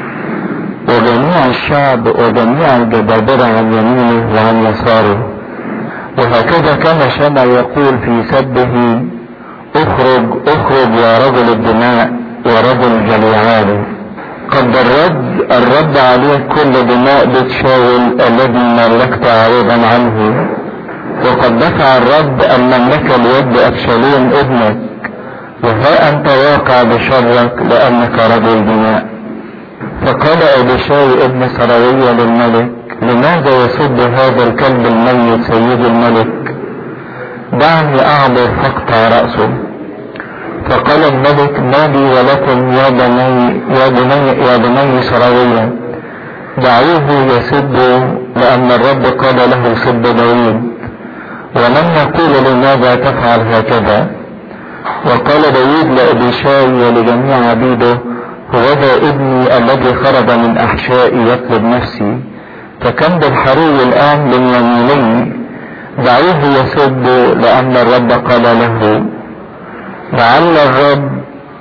وجميع الشعب وجميع الجبابرة عن يمينه وعن يساره وهكذا كان شمع يقول في سبه اخرج اخرج يا رجل الدماء ورجل جليعان قد الرد الرد عليه كل دماء بيت شاول الذي ملكت عوضا عنه وقد دفع الرب المملكة ليد أبشالوم ابنك وها أنت واقع بشرك لأنك رجل دماء فقال أبيشاي ابن سراوية للملك لماذا يسب هذا الكلب الميت سيد الملك دعني أعبر فاقطع رأسه فقال الملك ما لي ولكم يا بني يا بني يا بني سراوية دعوه يسب لأن الرب قال له سب داوود ومن يقول لماذا تفعل هكذا وقال داود لأبيشاي ولجميع عبيده هو ذا ابني الذي خرج من أحشائي يطلب نفسي فكم بالحري الآن من يميني دعوه يسب لأن الرب قال له لعل الرب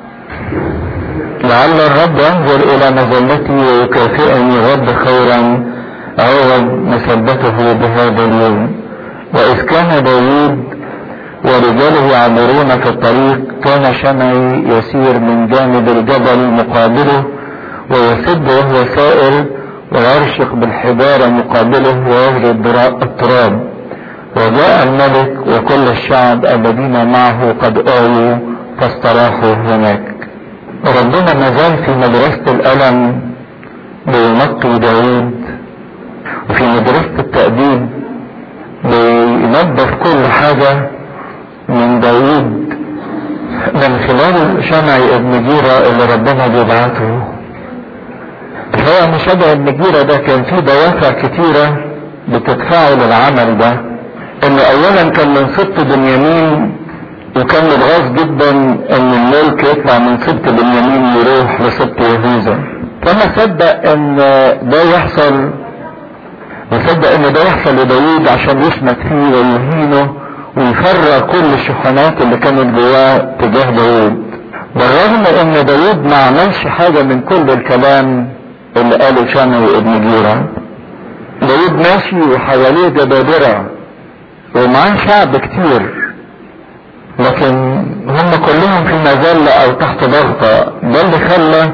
لعل الرب ينظر إلى مذلتي ويكافئني الرب خيرا عوض مسبته بهذا اليوم وإذ كان داوود ورجاله يعبرون في الطريق كان شمعي يسير من جانب الجبل مقابله ويسد وهو سائر ويرشق بالحجارة مقابله ويهري التراب وجاء الملك وكل الشعب الذين معه قد آووا فاستراحوا هناك ربنا ما زال في مدرسة الألم بينقي داوود وفي مدرسة التأديب بينظف كل حاجة من داوود من خلال شمعي ابن جيرة اللي ربنا بيبعته هو مش ابن جيرة ده كان فيه دوافع كتيرة بتدفعه للعمل ده ان اولا كان من سبط بنيامين وكان متغاظ جدا ان الملك يطلع من سبط بنيامين يروح لسبط يهوذا فما صدق ان ده يحصل وصدق ان ده يحصل لداوود عشان يشمت فيه ويهينه ويفرق كل الشحنات اللي كانت جواه تجاه داوود بالرغم ان داوود ما عملش حاجة من كل الكلام اللي قاله شمعي ابن جيرة داوود ماشي وحواليه جبابرة ومعاه شعب كتير لكن هم كلهم في مذلة او تحت ضغطة ده اللي خلى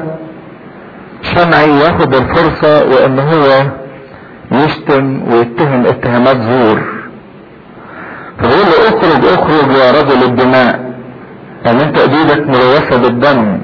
شمعي ياخد الفرصة وان هو يشتم ويتهم اتهامات زور فبيقول له اخرج اخرج يا رجل الدماء يعني انت ايدك ملوثة بالدم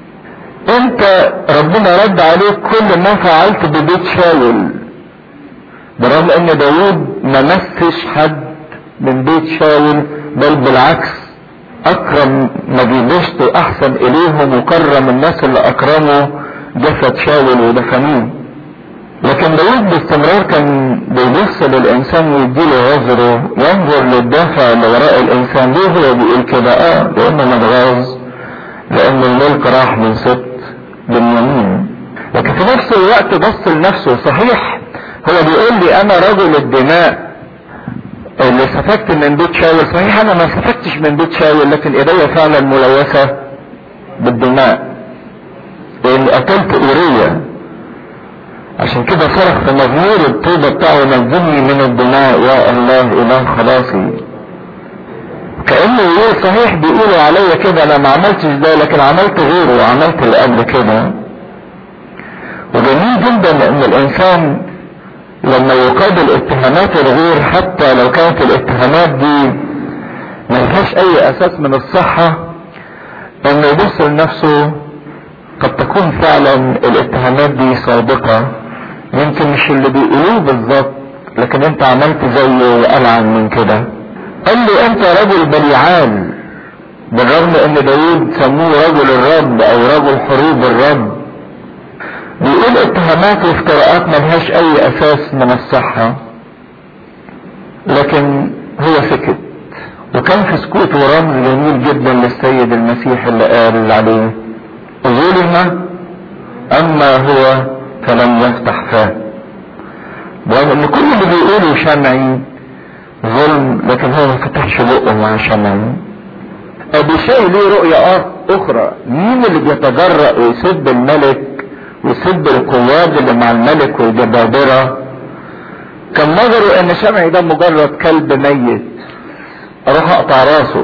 انت ربنا رد عليك كل ما فعلت ببيت شاول برغم ان داوود ما مسش حد من بيت شاول بل بالعكس اكرم مجيبشت احسن اليهم وكرم الناس اللي اكرموا جسد شاول ودفنوه لكن داود باستمرار كان بيبص للانسان ويديله عذره ينظر للدافع اللي وراء الانسان ليه هو بيقول كده اه لانه متغاظ لان الملك راح من ست باليمين لكن في نفس الوقت بص لنفسه صحيح هو بيقول لي انا رجل الدماء اللي سفكت من بيت شاول صحيح انا ما سفكتش من بيت شاول لكن ايديا فعلا ملوثة بالدماء لان قتلت اوريا عشان كده صرخ في مزمور التوبة بتاعه نزلني من الدماء يا الله اله خلاصي كأنه يقول صحيح بيقولوا عليا كده انا ما عملتش ده لكن عملت غيره وعملت اللي قبل كده وجميل جدا ان الانسان لما يقابل اتهامات الغير حتى لو كانت الاتهامات دي ملهاش اي اساس من الصحة انه يبص لنفسه قد تكون فعلا الاتهامات دي صادقة يمكن مش اللي بيقولوه بالظبط لكن انت عملت زيه والعن من كده قال له انت رجل بليعان بالرغم ان داود سموه رجل الرب او رجل حروب الرب بيقول اتهامات وافتراءات ملهاش اي اساس من الصحة لكن هو سكت وكان في سكوته رمز جميل جدا للسيد المسيح اللي قال عليه ظلم اما هو فلم يفتح فاه رغم ان كل اللي بيقوله شمعي ظلم لكن هو ما فتحش بقه مع شمعي ابي شيء ليه رؤية اخرى مين اللي بيتجرأ ويسب الملك ويسب القواد اللي مع الملك والجبابرة كان نظره ان شمعي ده مجرد كلب ميت اروح اقطع راسه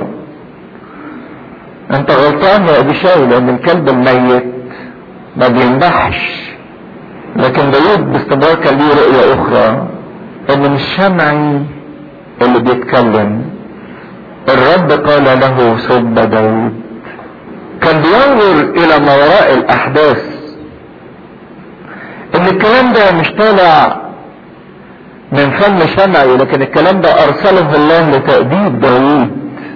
انت غلطان يا ابي شاي لان الكلب الميت ما بينبحش لكن داود باستمرار كان ليه رؤية اخرى ان مش شمعي اللي بيتكلم الرب قال له سب داود كان بينظر الى ما وراء الاحداث ان الكلام ده مش طالع من فم شمعي لكن الكلام ده ارسله الله لتأديب داود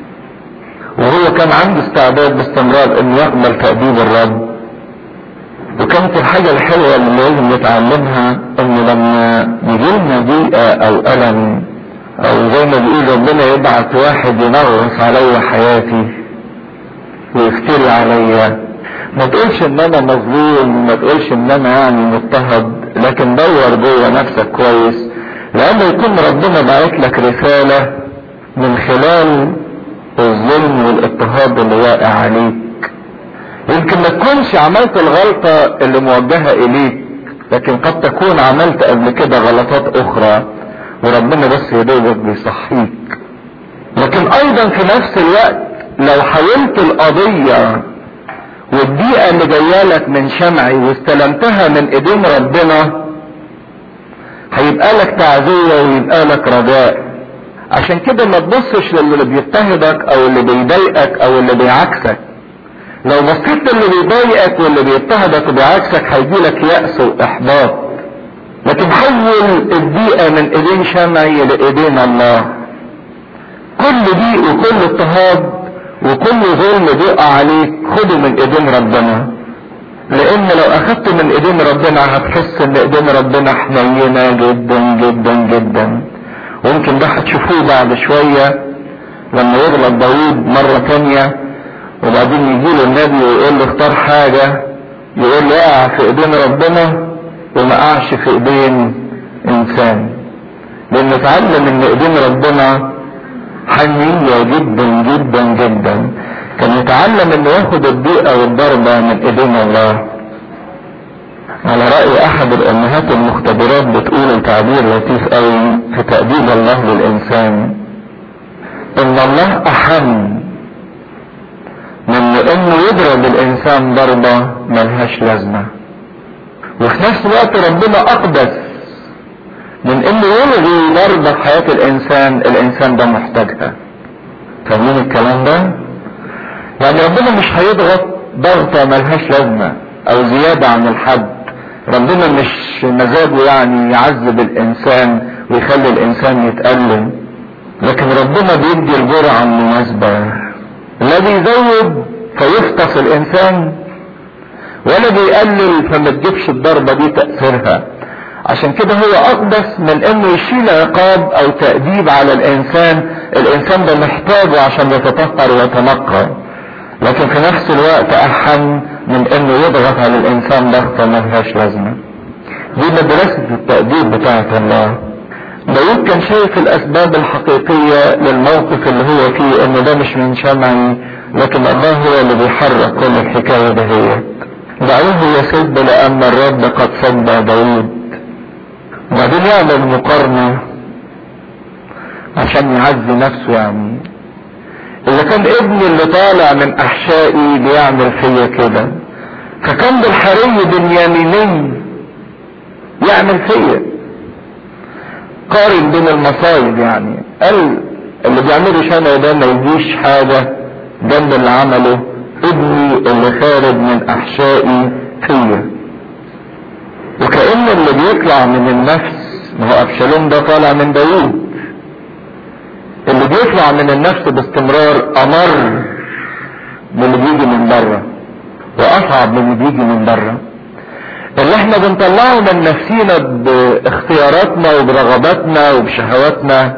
وهو كان عنده استعداد باستمرار انه يقبل تأديب الرب وكانت الحاجة الحلوة اللي لازم نتعلمها ان لما يجي لنا ضيقة او ألم او زي ما بيقول ربنا يبعت واحد ينغص عليا حياتي ويفتري عليا ما تقولش ان انا مظلوم ما تقولش ان انا يعني مضطهد لكن دور جوه نفسك كويس لأنه يكون ربنا باعت لك رسالة من خلال الظلم والاضطهاد اللي واقع عليك يمكن ما تكونش عملت الغلطة اللي موجهة إليك لكن قد تكون عملت قبل كده غلطات أخرى وربنا بس يدوبك بيصحيك لكن أيضا في نفس الوقت لو حولت القضية والضيقة اللي جاية لك من شمعي واستلمتها من ايدين ربنا هيبقى لك تعزية ويبقى لك رجاء عشان كده ما تبصش للي بيضطهدك او اللي بيضايقك او اللي بيعكسك لو بصيت اللي بيضايقك واللي بيضطهدك وبيعكسك هيجيلك يأس واحباط لكن حول الضيقة من ايدين شمعي لايدين الله كل ضيق وكل اضطهاد وكل ظلم بيقع عليك خده من ايدين ربنا لان لو اخدت من ايدين ربنا هتحس ان ايدين ربنا حنينة جدا جدا جدا ويمكن ده هتشوفوه بعد شوية لما يغلط داوود مرة تانية وبعدين يجي له النبي ويقول له اختار حاجة يقول له اقع في ايدين ربنا وما اقعش في ايدين انسان لان اتعلم ان ايدين ربنا حنية جدا جدا جدا كان يتعلم انه ياخد الضيقة والضربة من ايدين الله على رأي احد الامهات المختبرات بتقول تعبير لطيف قوي في تأديب الله للانسان ان الله احن من انه يضرب الانسان ضربة ملهاش لازمة وفي نفس الوقت ربنا اقدس من انه يلغي ضربة في حياة الانسان الانسان ده محتاجها فاهمين الكلام ده يعني ربنا مش هيضغط ضغطة ملهاش لازمة او زيادة عن الحد ربنا مش مزاجه يعني يعذب الانسان ويخلي الانسان يتألم لكن ربنا بيدي الجرعة المناسبة الذي يزود فيفطس الانسان ولا بيقلل فما تجيبش الضربة دي تأثيرها عشان كده هو اقدس من انه يشيل عقاب او تأديب على الانسان الانسان ده محتاجه عشان يتطهر ويتنقى لكن في نفس الوقت احن من انه يضغط على الانسان ضغطة ملهاش لازمة دي مدرسة التأديب بتاعت الله داود كان شايف الاسباب الحقيقية للموقف اللي هو فيه انه ده مش من شمعي لكن الله هو اللي بيحرك كل الحكاية دهيت دعوه يسب لان الرب قد سب داود وبعدين يعمل مقارنة عشان يعزي نفسه يعني اذا كان ابني اللي طالع من احشائي بيعمل فيا كده فكان بالحري بنياميني يعمل فيا قارن بين المصايب يعني قال اللي بيعمله شنو ده ما يجيش حاجة جنب اللي عمله ابني اللي خارج من احشائي فيا وكأن اللي بيطلع من النفس ما هو ابشالوم ده طالع من داوود اللي بيطلع من النفس باستمرار امر من اللي بيجي من بره واصعب من اللي بيجي من بره اللي احنا بنطلعه من نفسينا باختياراتنا وبرغباتنا وبشهواتنا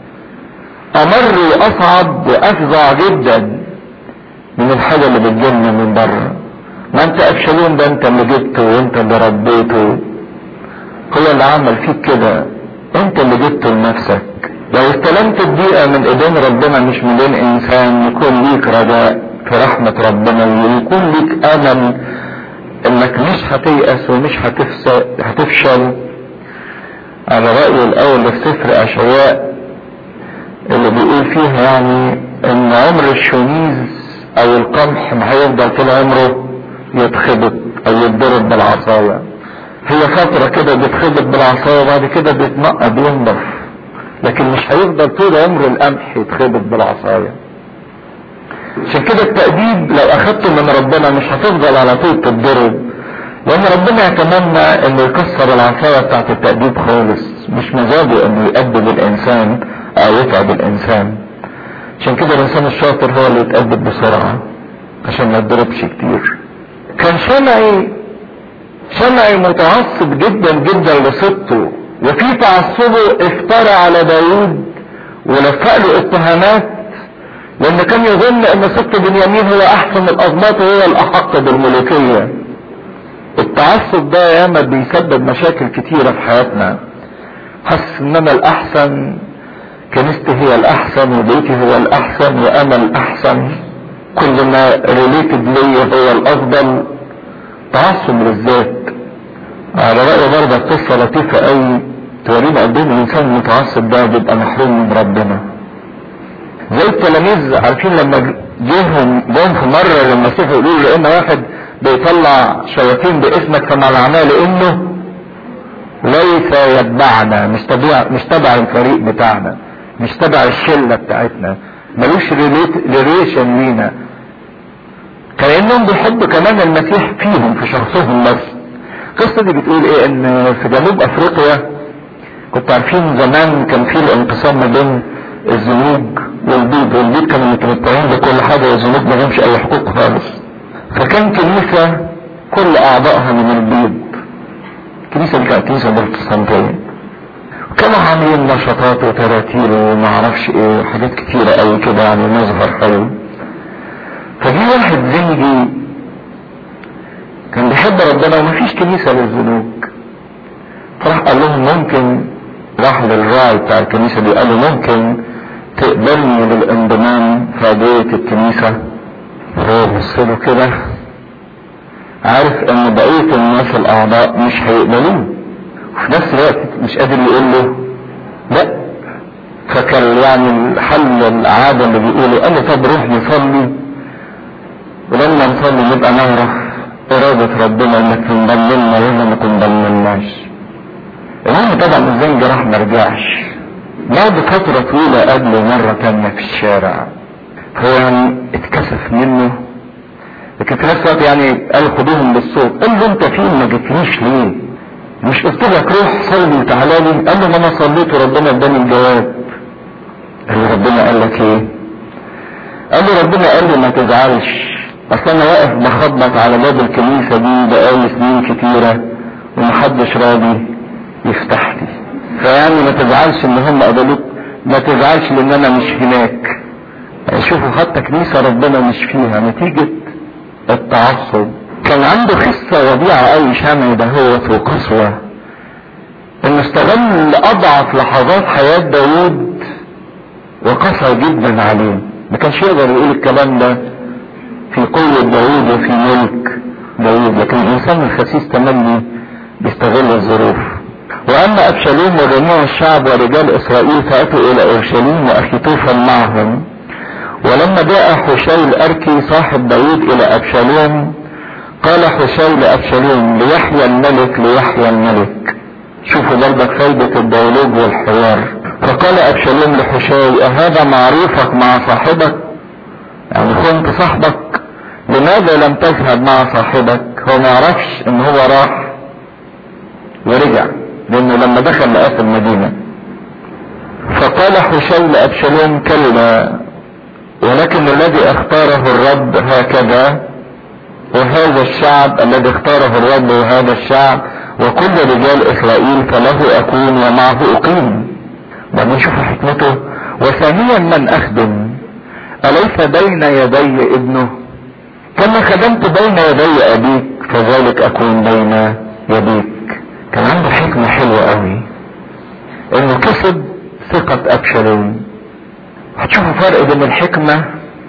امر واصعب وافظع جدا من الحاجة اللي بتجيلنا من بره ما انت ابشالوم ده انت اللي جبته وانت اللي ربيته هو اللي عمل فيك كده انت اللي جبته لنفسك لو استلمت الدقيقة من ايدين ربنا مش من ايدين انسان يكون ليك رجاء في رحمة ربنا ويكون ليك امل انك مش هتيأس ومش هتفشل على رأيه الاول في سفر اشعياء اللي بيقول فيها يعني ان عمر الشميز او القمح ما هيفضل طول عمره يتخبط او يتضرب بالعصاية هي فترة كده بيتخبط بالعصاية وبعد كده بيتنقى بينضف لكن مش هيفضل طول عمره القمح يتخبط بالعصاية عشان كده التأديب لو اخدته من ربنا مش هتفضل على طول تتضرب لان ربنا يتمنى انه يكسر العصاية بتاعت التأديب خالص مش مزاجه انه يأدب الانسان او يتعب الانسان عشان كده الانسان الشاطر هو اللي يتأدب بسرعة عشان ما يتضربش كتير كان شمعي شمعي متعصب جدا جدا لصدته وفي تعصبه افترى على داوود ولفق له اتهامات لان كان يظن ان ست بنيامين هو احسن الاسباط وهو الاحق بالملوكية التعصب ده ياما بيسبب مشاكل كتيرة في حياتنا حاسس ان انا الاحسن كنيستي هي الاحسن وبيتي هو الاحسن وانا الاحسن كل ما ريليتد ليا هو الافضل تعصب للذات على رأي برضه قصة لطيفة قوي تورينا قد ايه الانسان المتعصب ده بيبقى محروم من ربنا زي التلاميذ عارفين لما جيهم جم في مرة لما سيفوا يقولوا لان واحد بيطلع شياطين باسمك فمنعناه لانه ليس يتبعنا مش تبع مش تبع الفريق بتاعنا مش تبع الشله بتاعتنا ملوش ريليشن لينا كانهم بيحبوا كمان المسيح فيهم في شخصهم بس القصه دي بتقول ايه ان في جنوب افريقيا كنت عارفين زمان كان في الانقسام ما بين الزنوج والبيض والبيض كانوا متمتعين بكل حاجه والزنوج ما لهمش اي حقوق خالص فكان كنيسه كل اعضائها من البيض الكنيسه دي كانت كنيسه بروتستانتيه كانوا عاملين نشاطات وتراتيل وما اعرفش ايه وحاجات كتيرة قوي كده يعني مظهر حلو فجي واحد زنجي كان بيحب ربنا ومفيش كنيسة للزنوج فراح قال لهم ممكن راح للراعي بتاع الكنيسة دي قال له ممكن تقبلني للانضمام في عضوية الكنيسة هو بص له كده عارف ان بقية الناس الاعضاء مش هيقبلوه وفي نفس الوقت مش قادر يقول له لا فكان يعني الحل العادة اللي بيقوله قال له طب روح نصلي ولما نصلي نبقى نعرف إرادة ربنا إنك تنضم لنا ولا ما تنضملناش. المهم طبعا الزنج راح ما رجعش. بعد فترة طويلة قابله مرة تانية في الشارع. هو يعني اتكسف منه لكن في نفس الوقت يعني قال خدوهم بالصوت قال له انت فين ما جيتنيش ليه؟ مش قلت لك روح صلي وتعالى لي قال له ما انا صليت وربنا اداني الجواب قال له ربنا قال لك ايه قال له ربنا قال لي ما تزعلش اصل انا واقف بخبط على باب الكنيسه دي بقالي سنين كتيره ومحدش راضي يفتح لي فيعني ما تزعلش ان هم قبلوك ما تزعلش لان انا مش هناك شوفوا حتى كنيسه ربنا مش فيها نتيجه التعصب كان عنده خصة وضيعة قوي شامع دهوت وقسوة انه استغل اضعف لحظات حياة داوود وقسى جدا عليه ما كانش يقدر يقول الكلام ده في قوة داوود وفي ملك داوود لكن الانسان الخسيس تملي بيستغل الظروف واما ابشالوم وجميع الشعب ورجال اسرائيل فاتوا الى اورشليم واخيتوفا معهم ولما جاء حشي الاركي صاحب داوود الى ابشالوم قال حشي لابشالوم ليحيى الملك ليحيى الملك شوفوا برضك فايدة الديالوج والحوار فقال ابشالوم لحشاي اهذا معروفك مع صاحبك يعني كنت صاحبك لماذا لم تذهب مع صاحبك هو ما يعرفش ان هو راح ورجع لانه لما دخل لقاه في المدينة فقال حشي لابشالوم كلا ولكن الذي اختاره الرب هكذا وهذا الشعب الذي اختاره الرب وهذا الشعب وكل رجال اسرائيل فله اكون ومعه اقيم بعدين شوف حكمته وثانيا من اخدم اليس بين يدي ابنه كما خدمت بين يدي ابيك فذلك اكون بين يديك كان عنده حكمة حلوة قوي انه كسب ثقة ابشالوم هتشوفوا فرق بين الحكمة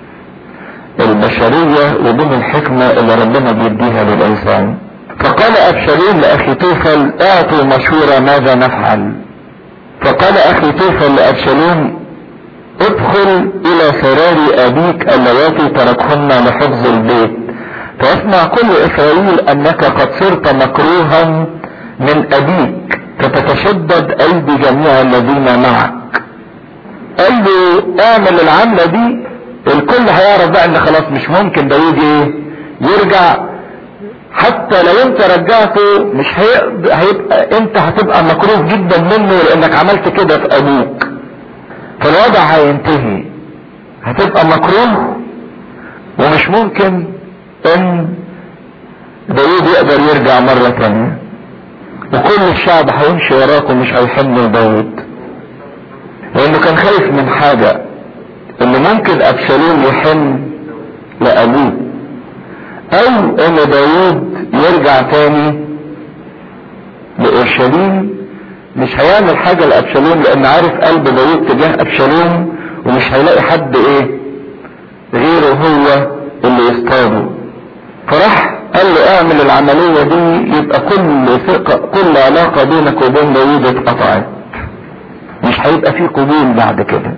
البشرية وبين الحكمة اللي ربنا بيديها للإنسان فقال أبشالوم لأخي توفل اعطوا مشورة ماذا نفعل فقال أخي توفل لأبشالوم ادخل إلى سرار أبيك اللواتي تركهن لحفظ البيت فيسمع كل إسرائيل أنك قد صرت مكروها من أبيك فتتشدد أيدي جميع الذين معك قال له اعمل العملة دي الكل هيعرف بقى ان خلاص مش ممكن داوود ايه يرجع حتى لو انت رجعته مش هيبقى انت هتبقى مكروه جدا منه لانك عملت كده في ابوك فالوضع هينتهي هتبقى مكروه ومش ممكن ان داوود يقدر يرجع مرة تانية وكل الشعب هيمشي وراك ومش هيحن لداوود لانه كان خايف من حاجة ان ممكن ابشالوم يحن لابوه او ان داوود يرجع تاني لاورشليم مش هيعمل حاجة لابشالوم لان عارف قلب داوود تجاه ابشالوم ومش هيلاقي حد ايه غيره هو اللي يصطاده فراح قال له اعمل العملية دي يبقى كل ثقة كل علاقة بينك وبين داوود اتقطعت مش هيبقى في قبول بعد كده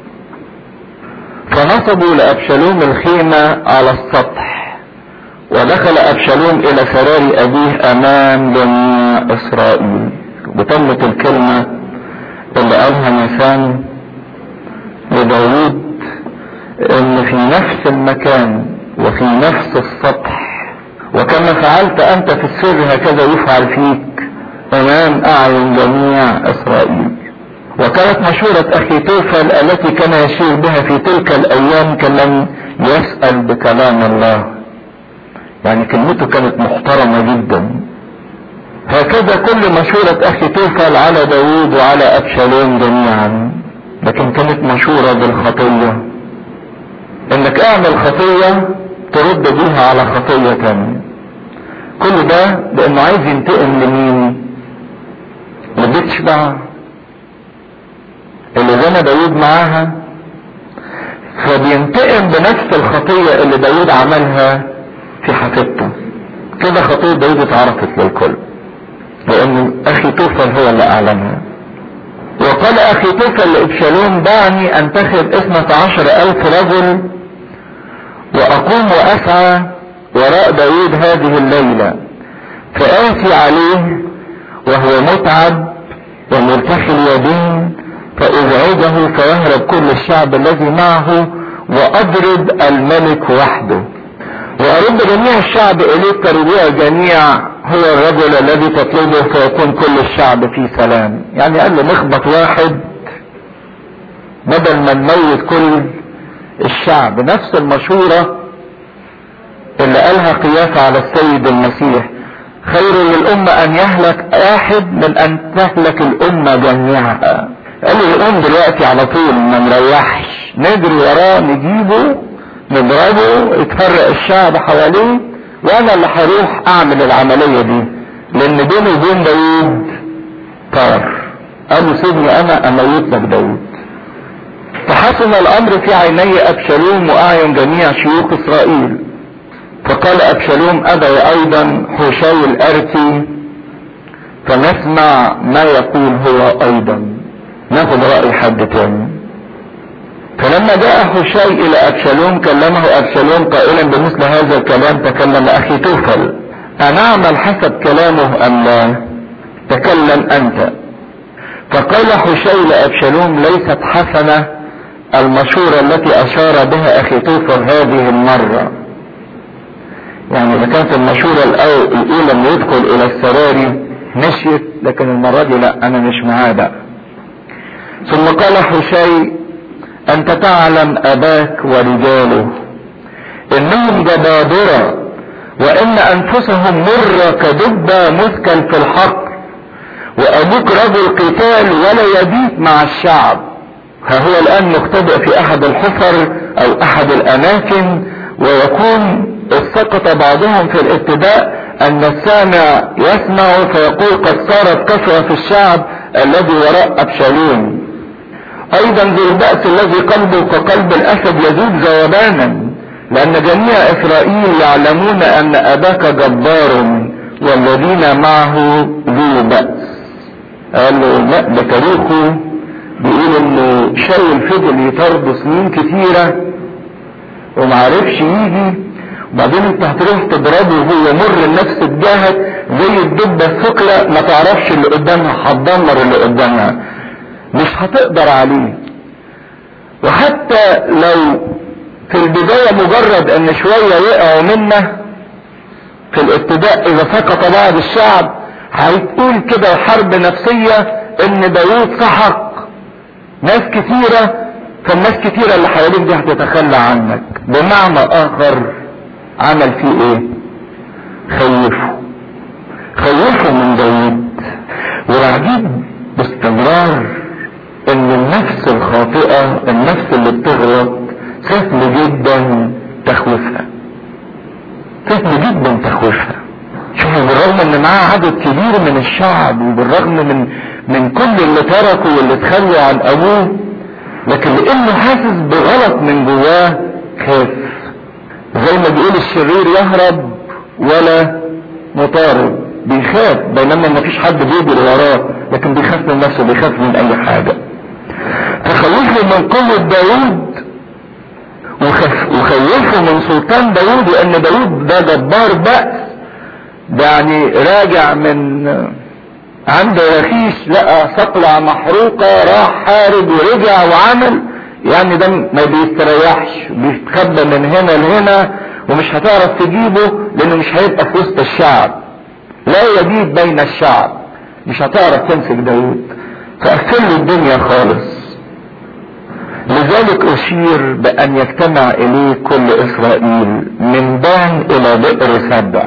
فنصبوا لأبشالوم الخيمة على السطح ودخل أبشالوم إلى سرار أبيه أمام بني إسرائيل وتمت الكلمة اللي قالها نسان لداود إن في نفس المكان وفي نفس السطح وكما فعلت أنت في السر هكذا يفعل فيك أمام أعين جميع إسرائيل وكانت مشورة اخي توفل التي كان يشير بها في تلك الايام كمن يسأل بكلام الله يعني كلمته كانت محترمة جدا هكذا كل مشورة اخي توفل على داود وعلى ابشالوم جميعا لكن كانت مشورة بالخطية انك اعمل خطية ترد بيها على خطية تانية كل ده لانه عايز ينتقم لمين لبيت شبع اللي زنى داود معاها فبينتقم بنفس الخطية اللي داود عملها في حفيدته كده خطية داود اتعرفت للكل لان اخي توفل هو اللي اعلنها وقال اخي توفل لابشالوم دعني انتخب اثنة عشر الف رجل واقوم واسعى وراء داود هذه الليلة فآتي عليه وهو متعب ومرتخي اليدين فأزعجه فيهرب كل الشعب الذي معه وأضرب الملك وحده وأرد جميع الشعب إليك كرجوع الجميع هو الرجل الذي تطلبه فيكون كل الشعب في سلام يعني قال له نخبط واحد بدل ما نموت كل الشعب نفس المشورة اللي قالها قياس على السيد المسيح خير للأمة أن يهلك واحد من أن تهلك الأمة جميعها قال له يقوم دلوقتي على طول ما نريحش نجري وراه نجيبه نضربه يتفرق الشعب حواليه وانا اللي هروح اعمل العمليه دي لان بيني وبين داوود طار قال له سيبني انا اموت لك داوود فحسن الامر في عيني ابشالوم واعين جميع شيوخ اسرائيل فقال ابشالوم ابي ايضا حشي الارتي فنسمع ما يقول هو ايضا ناخد رأي حد تاني فلما جاء حشي الى ابشالوم كلمه ابشالوم قائلا بمثل هذا الكلام تكلم اخي توفل انعمل حسب كلامه ام لا تكلم انت فقال حشي لابشالوم ليست حسنة المشورة التي اشار بها اخي توفر هذه المرة يعني اذا كانت المشورة الاولى انه يدخل الى السراري مشيت لكن المرة دي لا انا مش معاه بقى ثم قال حشي انت تعلم اباك ورجاله انهم جبابرة وان انفسهم مرة كدبة مثكل في الحق وابوك رجل قتال ولا يبيت مع الشعب ها هو الان مختبئ في احد الحفر او احد الاماكن ويكون اسقط بعضهم في الابتداء ان السامع يسمع فيقول قد صارت كثرة في الشعب الذي وراء ابشالوم ايضا ذو البأس الذي قلبه كقلب الاسد يزيد ذوبانا لان جميع اسرائيل يعلمون ان اباك جبار والذين معه ذو بأس قال له لا ده تاريخه بيقول انه شاول فضل يطرد سنين كتيرة ومعرفش يجي وبعدين انت هتروح تضربه وهو مر النفس اتجاهك زي الدبة الثقلة ما تعرفش اللي قدامها هتدمر اللي قدامها مش هتقدر عليه وحتى لو في البداية مجرد ان شوية وقعوا منه في الابتداء اذا سقط بعض الشعب هيتقول كده حرب نفسية ان داوود سحق ناس كثيرة فالناس كثيرة اللي حواليك دي هتتخلى عنك بمعنى اخر عمل فيه ايه خوفه خوفه من داوود والعجيب باستمرار ان النفس الخاطئة النفس اللي بتغلط سهل جدا تخوفها سهل جدا تخوفها شوفوا بالرغم ان معاه عدد كبير من الشعب وبالرغم من من كل اللي تركوا واللي تخلوا عن ابوه لكن لانه حاسس بغلط من جواه خاف زي ما بيقول الشرير يهرب ولا مطارد بيخاف بينما ما فيش حد بيجري وراه لكن بيخاف من نفسه بيخاف من اي حاجة فخوفه من قوة داود وخوفه من سلطان داود لان داود ده جبار بأس ده يعني راجع من عند رخيش لقى صقلع محروقة راح حارب ورجع وعمل يعني ده ما بيستريحش بيتخبى من هنا لهنا ومش هتعرف تجيبه لانه مش هيبقى في وسط الشعب لا يبيت بين الشعب مش هتعرف تمسك داود فقفل له الدنيا خالص لذلك اشير بان يجتمع اليه كل اسرائيل من دان الى بئر سبع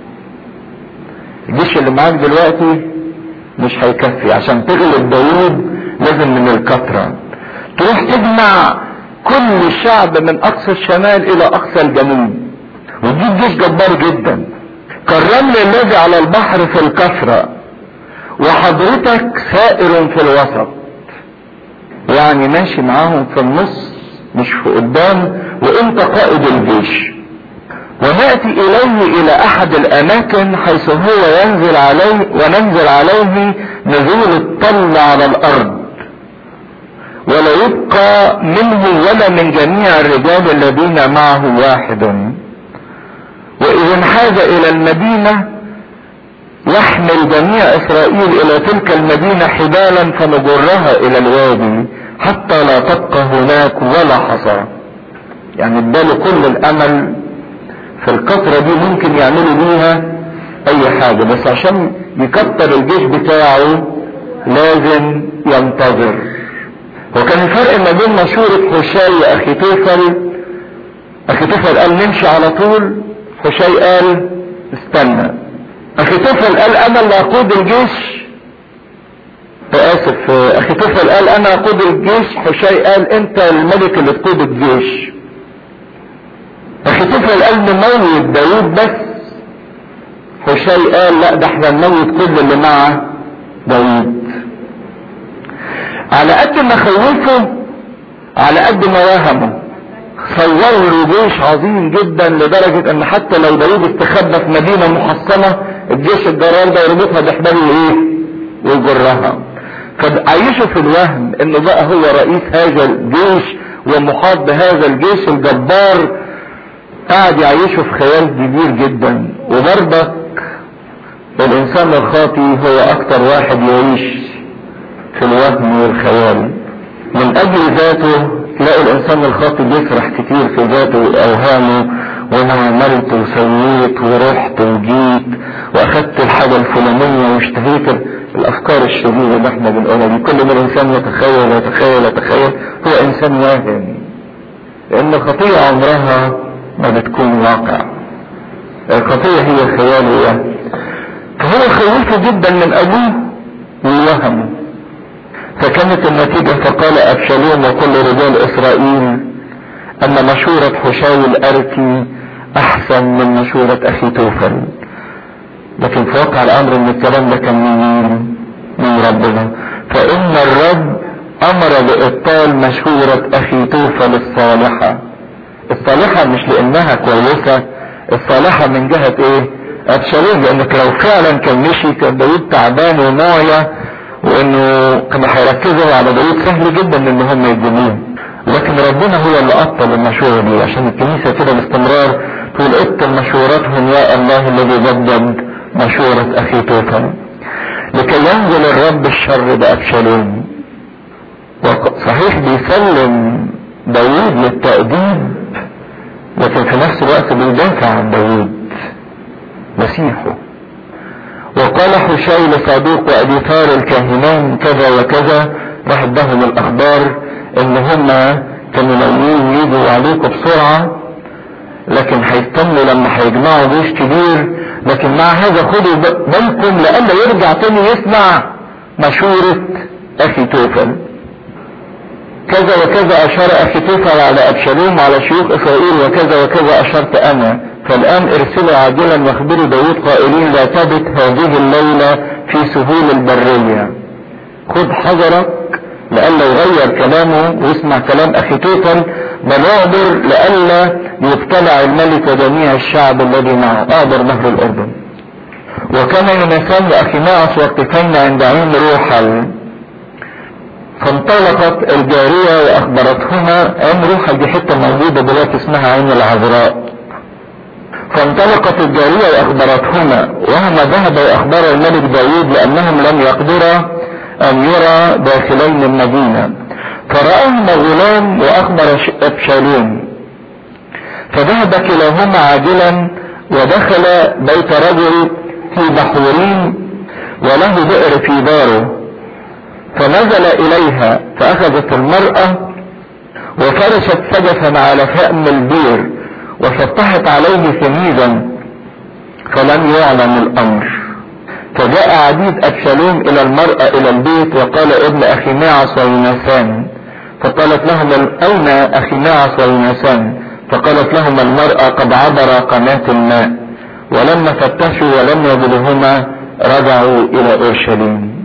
الجيش اللي معاك دلوقتي مش هيكفي عشان تغلب داوود لازم من الكثرة تروح تجمع كل الشعب من اقصى الشمال الى اقصى الجنوب وتجيب جيش جبار جدا كالرمل الذي على البحر في الكثرة وحضرتك سائر في الوسط يعني ماشي معاهم في النص مش في قدام وانت قائد الجيش ونأتي إليه إلى أحد الأماكن حيث هو ينزل عليه وننزل عليه نزول الطل على الأرض ولا يبقى منه ولا من جميع الرجال الذين معه واحد وإذا انحاز إلى المدينة يحمل جميع إسرائيل إلى تلك المدينة حبالا فنجرها إلى الوادي حتى لا تبقى هناك ولا حصى يعني اداله كل الأمل في الكثرة دي ممكن يعملوا بيها اي حاجة بس عشان يكتر الجيش بتاعه لازم ينتظر وكان الفرق ما بين مشورة حشي واخي توفل اخي توفل قال نمشي على طول حشي قال استنى اخي توفل قال انا اللي اقود الجيش اسف اخي توفل قال انا اقود الجيش حشي قال انت الملك اللي تقود الجيش اخي طفل قال نموت داوود بس حشي قال لا ده احنا نموت كل اللي مع داوود على قد ما خوفه على قد ما وهمه صوروا له جيش عظيم جدا لدرجة ان حتى لو داوود استخبى في مدينة محصنة الجيش الجرار ده يربطها بحبال ايه ويجرها فعيشوا في الوهم انه بقى هو رئيس هذا الجيش ومحاط بهذا الجيش الجبار قاعد يعيشوا في خيال كبير جدا وبرضك الانسان الخاطي هو اكتر واحد يعيش في الوهم والخيال من اجل ذاته تلاقي الانسان الخاطي بيسرح كتير في ذاته واوهامه وانا عملت وسويت ورحت وجيت واخدت الحاجه الفلانيه واشتهيت الافكار الشريره اللي احنا بنقولها دي كل ما الانسان يتخيل يتخيل يتخيل هو انسان واهم لان الخطيه عمرها ما بتكون واقع الخطيه هي خيال ووهم فهو خوفه جدا من ابوه ووهمه فكانت النتيجة فقال أبشالوم وكل رجال إسرائيل أن مشورة حشاي الأركي أحسن من مشورة أخي توفل لكن في واقع الأمر أن الكلام ده كان من مين؟ من ربنا فإن الرب أمر بإبطال مشورة أخي توفل الصالحة الصالحة مش لأنها كويسة الصالحة من جهة إيه؟ أبشالوم لأنك لو فعلا كان مشي كان داود تعبان ومعيا وانه كانوا هيركزوا على داود سهل جدا ان هم يجيبوه لكن ربنا هو اللي ابطل المشورة دي عشان الكنيسة كده باستمرار تقول ابطل مشورتهم يا الله الذي بدد مشورة اخي توفل لكي ينزل الرب الشر بأبشالوم صحيح بيسلم داود للتأديب لكن في نفس الوقت بيدافع عن داود مسيحه وقال حشي لصدوق وابي ثار الكاهنان كذا وكذا راح ادهم الاخبار ان هما كانوا ناويين يجوا عليكم بسرعه لكن هيستنوا لما هيجمعوا جيش كبير لكن مع هذا خدوا بالكم لئلا يرجع تاني يسمع مشورة اخي توفل كذا وكذا اشار اخي توفل على ابشالوم وعلى شيوخ اسرائيل وكذا وكذا اشرت انا فالان ارسلوا عاجلا واخبروا داود قائلين لا تبت هذه الليلة في سهول البرية خذ حذرك لئلا يغير كلامه ويسمع كلام اخي توفل بل اعبر لئلا يبتلع الملك وجميع الشعب الذي معه اعبر نهر الاردن وكان يونسان واخي معص واقفين عند عين روحل فانطلقت الجارية واخبرتهما عين روحل دي حتة موجودة دلوقتي اسمها عين العذراء فانطلقت الجارية واخبرتهما وهما ذهبا واخبر الملك داود لانهم لم يقدرا ان يرى داخلين المدينة فرآهما غلام واخبر ابشالوم فذهب كلاهما عاجلا ودخل بيت رجل في بحورين وله بئر في داره فنزل اليها فاخذت المرأة وفرشت سجفا على فأم البير وفتحت عليه سميدا فلم يعلم الامر فجاء عبيد ابشالوم الى المرأة الى البيت وقال ابن اخي ناعس ويناسان فقالت لهم اين اخي ناعس ويناسان فقالت لهم المرأة قد عبر قناة الماء ولما فتشوا ولم يجدهما رجعوا الى اورشليم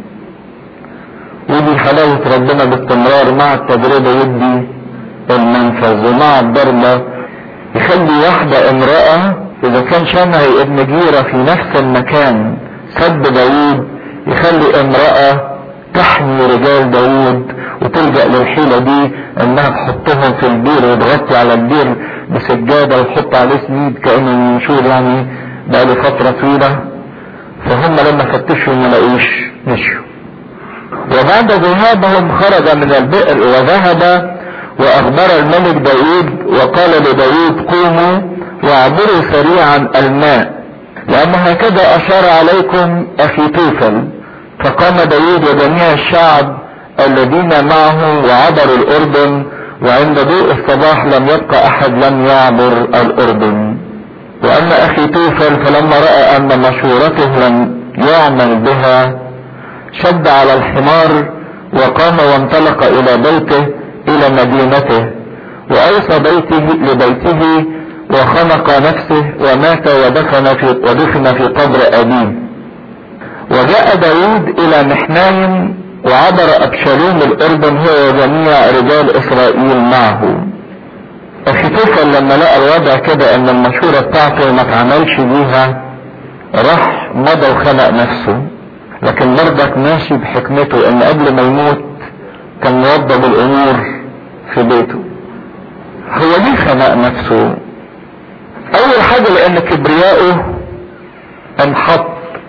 ودي حلاوة ربنا باستمرار مع التجربة يدي المنفذ ومع الضربة يخلي واحدة امرأة اذا كان شمعي ابن جيرة في نفس المكان سب داوود يخلي امرأة تحمي رجال داوود وتلجأ للحيلة دي انها تحطهم في البير وتغطي على البير بسجادة وتحط عليه سميد كأنه منشور يعني بقاله فترة طويلة فهم لما فتشوا ما لقوش مشوا وبعد ذهابهم خرج من البئر وذهب واخبر الملك داود وقال لداود قوموا واعبروا سريعا الماء لان هكذا اشار عليكم اخي توفل فقام داود وجميع الشعب الذين معه وعبروا الاردن وعند ضوء الصباح لم يبقى احد لم يعبر الاردن واما اخي توفل فلما راى ان مشورته لم يعمل بها شد على الحمار وقام وانطلق الى بيته الى مدينته واوصى بيته لبيته وخنق نفسه ومات ودفن في ودفن في قبر ابيه وجاء داود الى محنايم وعبر ابشالوم الاردن هو وجميع رجال اسرائيل معه اخيتوفل لما لقى الوضع كده ان المشورة بتاعته ما اتعملش بيها راح مضى وخنق نفسه لكن برضك ماشي بحكمته ان قبل ما يموت كان موضب الامور في بيته هو ليه خنق نفسه اول حاجة لان كبرياءه انحط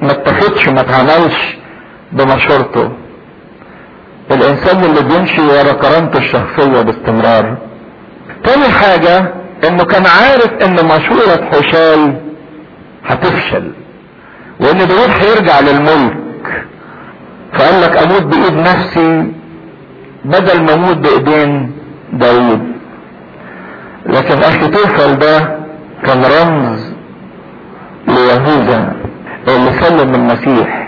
ما اتخذش ما اتعملش بمشورته الانسان اللي بيمشي ورا كرامته الشخصية باستمرار تاني حاجة انه كان عارف ان مشورة حشاي هتفشل وان داود هيرجع للملك فقال لك اموت بايد نفسي بدل ما اموت بايدين داود لكن اخي توفل ده كان رمز ليهوذا اللي سلم المسيح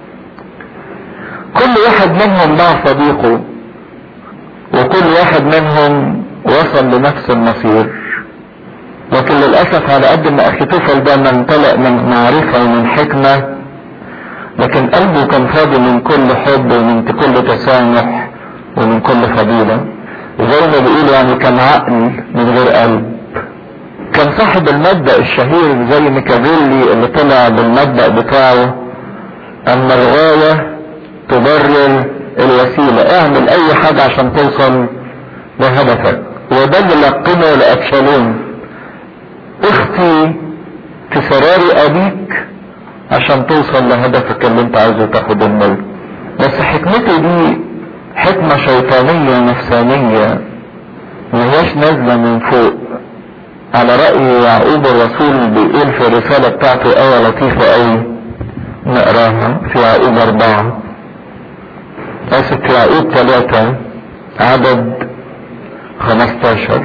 كل واحد منهم مع صديقه وكل واحد منهم وصل لنفس المصير لكن للأسف على قد ما أخي توفل ده ممتلئ من معرفة ومن حكمة لكن قلبه كان فاضي من كل حب ومن كل تسامح ومن كل فضيلة زي ما بيقولوا يعني كان عقل من غير قلب كان صاحب المبدأ الشهير زي ميكافيلي اللي طلع بالمبدأ بتاعه أن الغاية تبرر الوسيلة اعمل أي حاجة عشان توصل لهدفك وده اللي لقنه لأبشالوم اختي في سرار أبيك عشان توصل لهدفك اللي انت عايزه تاخد الملك بس حكمته دي حكمة شيطانية نفسانية ما هياش نازلة من فوق على رأي يعقوب الرسول بيقول في الرسالة بتاعته آية لطيفة أوي نقراها في يعقوب أربعة آسف في يعقوب ثلاثة عدد خمستاشر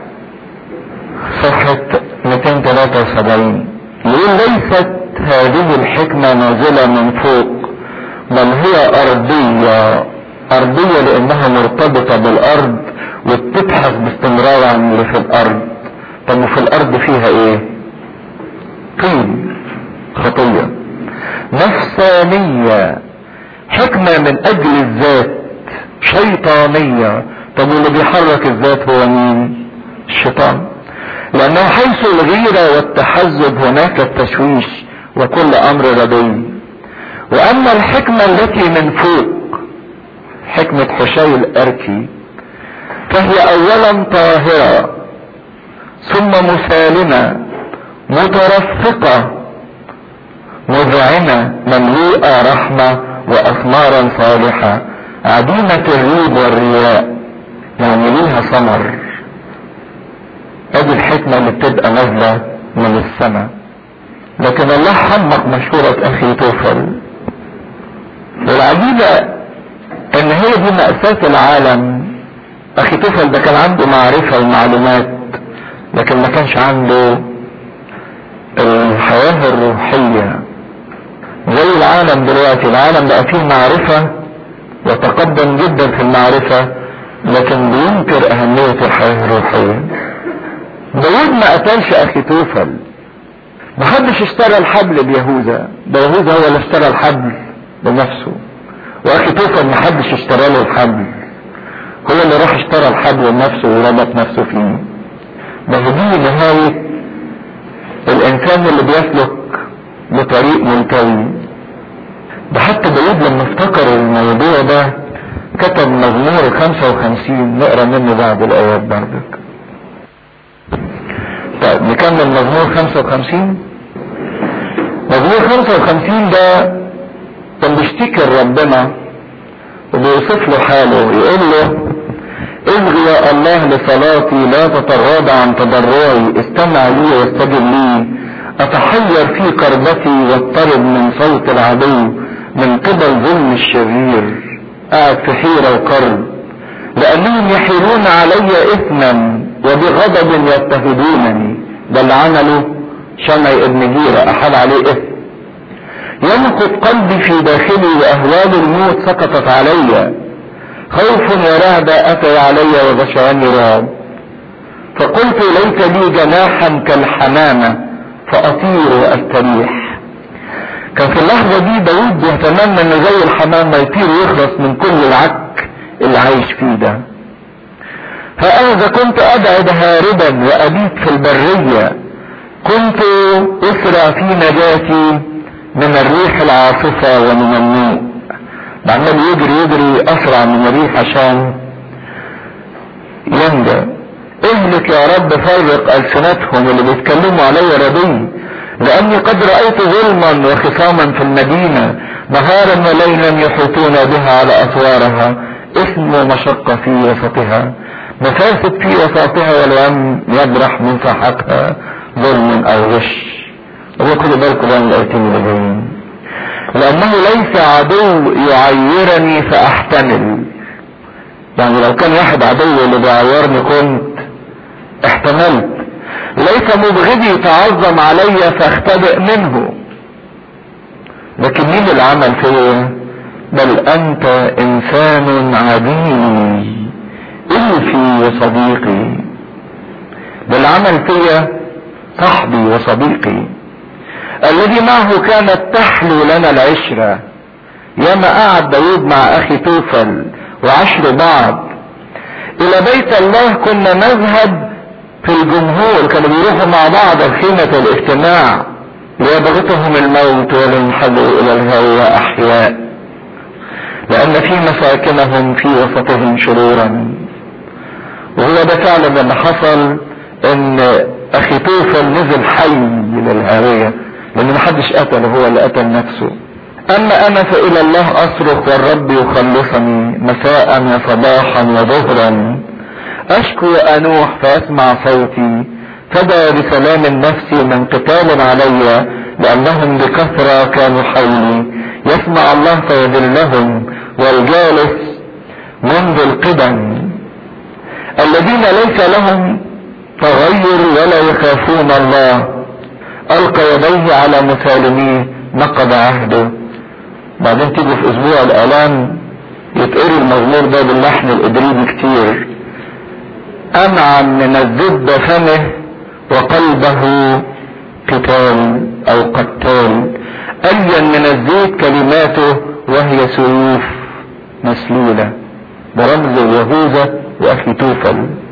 صفحة 273 يقول ليست هذه الحكمة نازلة من فوق بل هي أرضية أرضية لأنها مرتبطة بالأرض وبتبحث باستمرار عن اللي في الأرض طب وفي الأرض فيها إيه؟ طين خطية نفسانية حكمة من أجل الذات شيطانية طب واللي بيحرك الذات هو مين؟ الشيطان لأنه حيث الغيرة والتحزب هناك التشويش وكل أمر ردي وأما الحكمة التي من فوق حكمة حشي الأركي فهي أولا طاهرة ثم مسالمة مترفقة مذعنة مملوءة رحمة وأثمارا صالحة عديمة الريب والرياء يعني ليها ثمر ادي الحكمة اللي بتبقى نازلة من السماء لكن الله حمق مشورة اخي توفل والعجيبة ان هي دي مأساة العالم اخي توفل ده كان عنده معرفة ومعلومات لكن ما كانش عنده الحياة الروحية زي العالم دلوقتي العالم بقى فيه معرفة وتقدم جدا في المعرفة لكن بينكر اهمية الحياة الروحية داود ما قتلش اخي توفل محدش اشترى الحبل بيهوذا ده يهوذا هو اللي اشترى الحبل بنفسه واخي توفل محدش اشترى له الحبل هو اللي راح اشترى الحبل بنفسه وربط نفسه فيه ده دي نهاية الانسان اللي بيسلك بطريق ملتوي ده حتى داود لما افتكر الموضوع ده كتب مزمور 55 نقرا منه بعض الايات برضك طيب نكمل مزمور 55 مزمور 55 ده كان بيشتكي لربنا وبيوصف له حاله يقول له اذغ يا الله لصلاتي لا تتغاضى عن تضرعي استمع لي واستجب لي اتحير في كربتي واضطرب من صوت العدو من قبل ظلم الشرير قاعد في حيرة وكرب لانهم يحيلون علي اثما وبغضب يضطهدونني ده اللي عمله شمعي ابن جيرة احال عليه اثم ينقض قلبي في داخلي واهوال الموت سقطت علي خوف ورهبة اتوا علي وغشاني رعب فقلت ليس لي جناحا كالحمامة فاطير واستريح كان في اللحظة دي داود بيتمنى ان زي الحمامة يطير ويخلص من كل العك اللي عايش فيه ده فأنا كنت أبعد هاربا وأبيت في البرية كنت أسرع في نجاتي من الريح العاصفة ومن النوء عمال يجري يجري أسرع من الريح عشان ينجى اهلك يا رب فرق ألسنتهم اللي بيتكلموا عليا ردي لاني قد رأيت ظلما وخصاما في المدينة نهارا وليلا يحيطون بها على اسوارها اثم ومشقة في وسطها مفاسد في وسطها والوم يبرح من ساحتها ظلم او غش وخدوا بالكم بقى من الايتين اللي جايين لانه ليس عدو يعيرني فاحتمل يعني لو كان واحد عدو اللي بيعيرني كنت احتملت ليس مبغضي تعظم علي فاختبئ منه لكن مين اللي عمل فيا بل انت انسان عديم الفي وصديقي بل عمل فيا صاحبي وصديقي الذي معه كانت تحلو لنا العشرة ياما قعد داود مع اخي توفل وعشر بعض الى بيت الله كنا نذهب في الجمهور كانوا بيروحوا مع بعض خيمة الاجتماع ليبغتهم الموت ولينحلوا الى الهوى احياء لان في مساكنهم في وسطهم شرورا وهو ده فعلا اللي حصل ان اخي توفل نزل حي للهاوية لان محدش قتله هو اللي قتل نفسه اما انا فالى الله اصرخ والرب يخلصني مساء وصباحا وظهرا اشكو وانوح فاسمع صوتي فدى بسلام النفس من قتال علي لانهم بكثرة كانوا حولي يسمع الله فيذلهم والجالس منذ القدم الذين ليس لهم تغير ولا يخافون الله القى يديه على مسالميه نقض عهده بعدين تيجي في اسبوع الالام يتقري المزمور ده باللحن الادريبي كتير انعم من الذب فمه وقلبه قتال او قتال الين من الزيت كلماته وهي سيوف مسلولة برمز يهوذا واخي توفل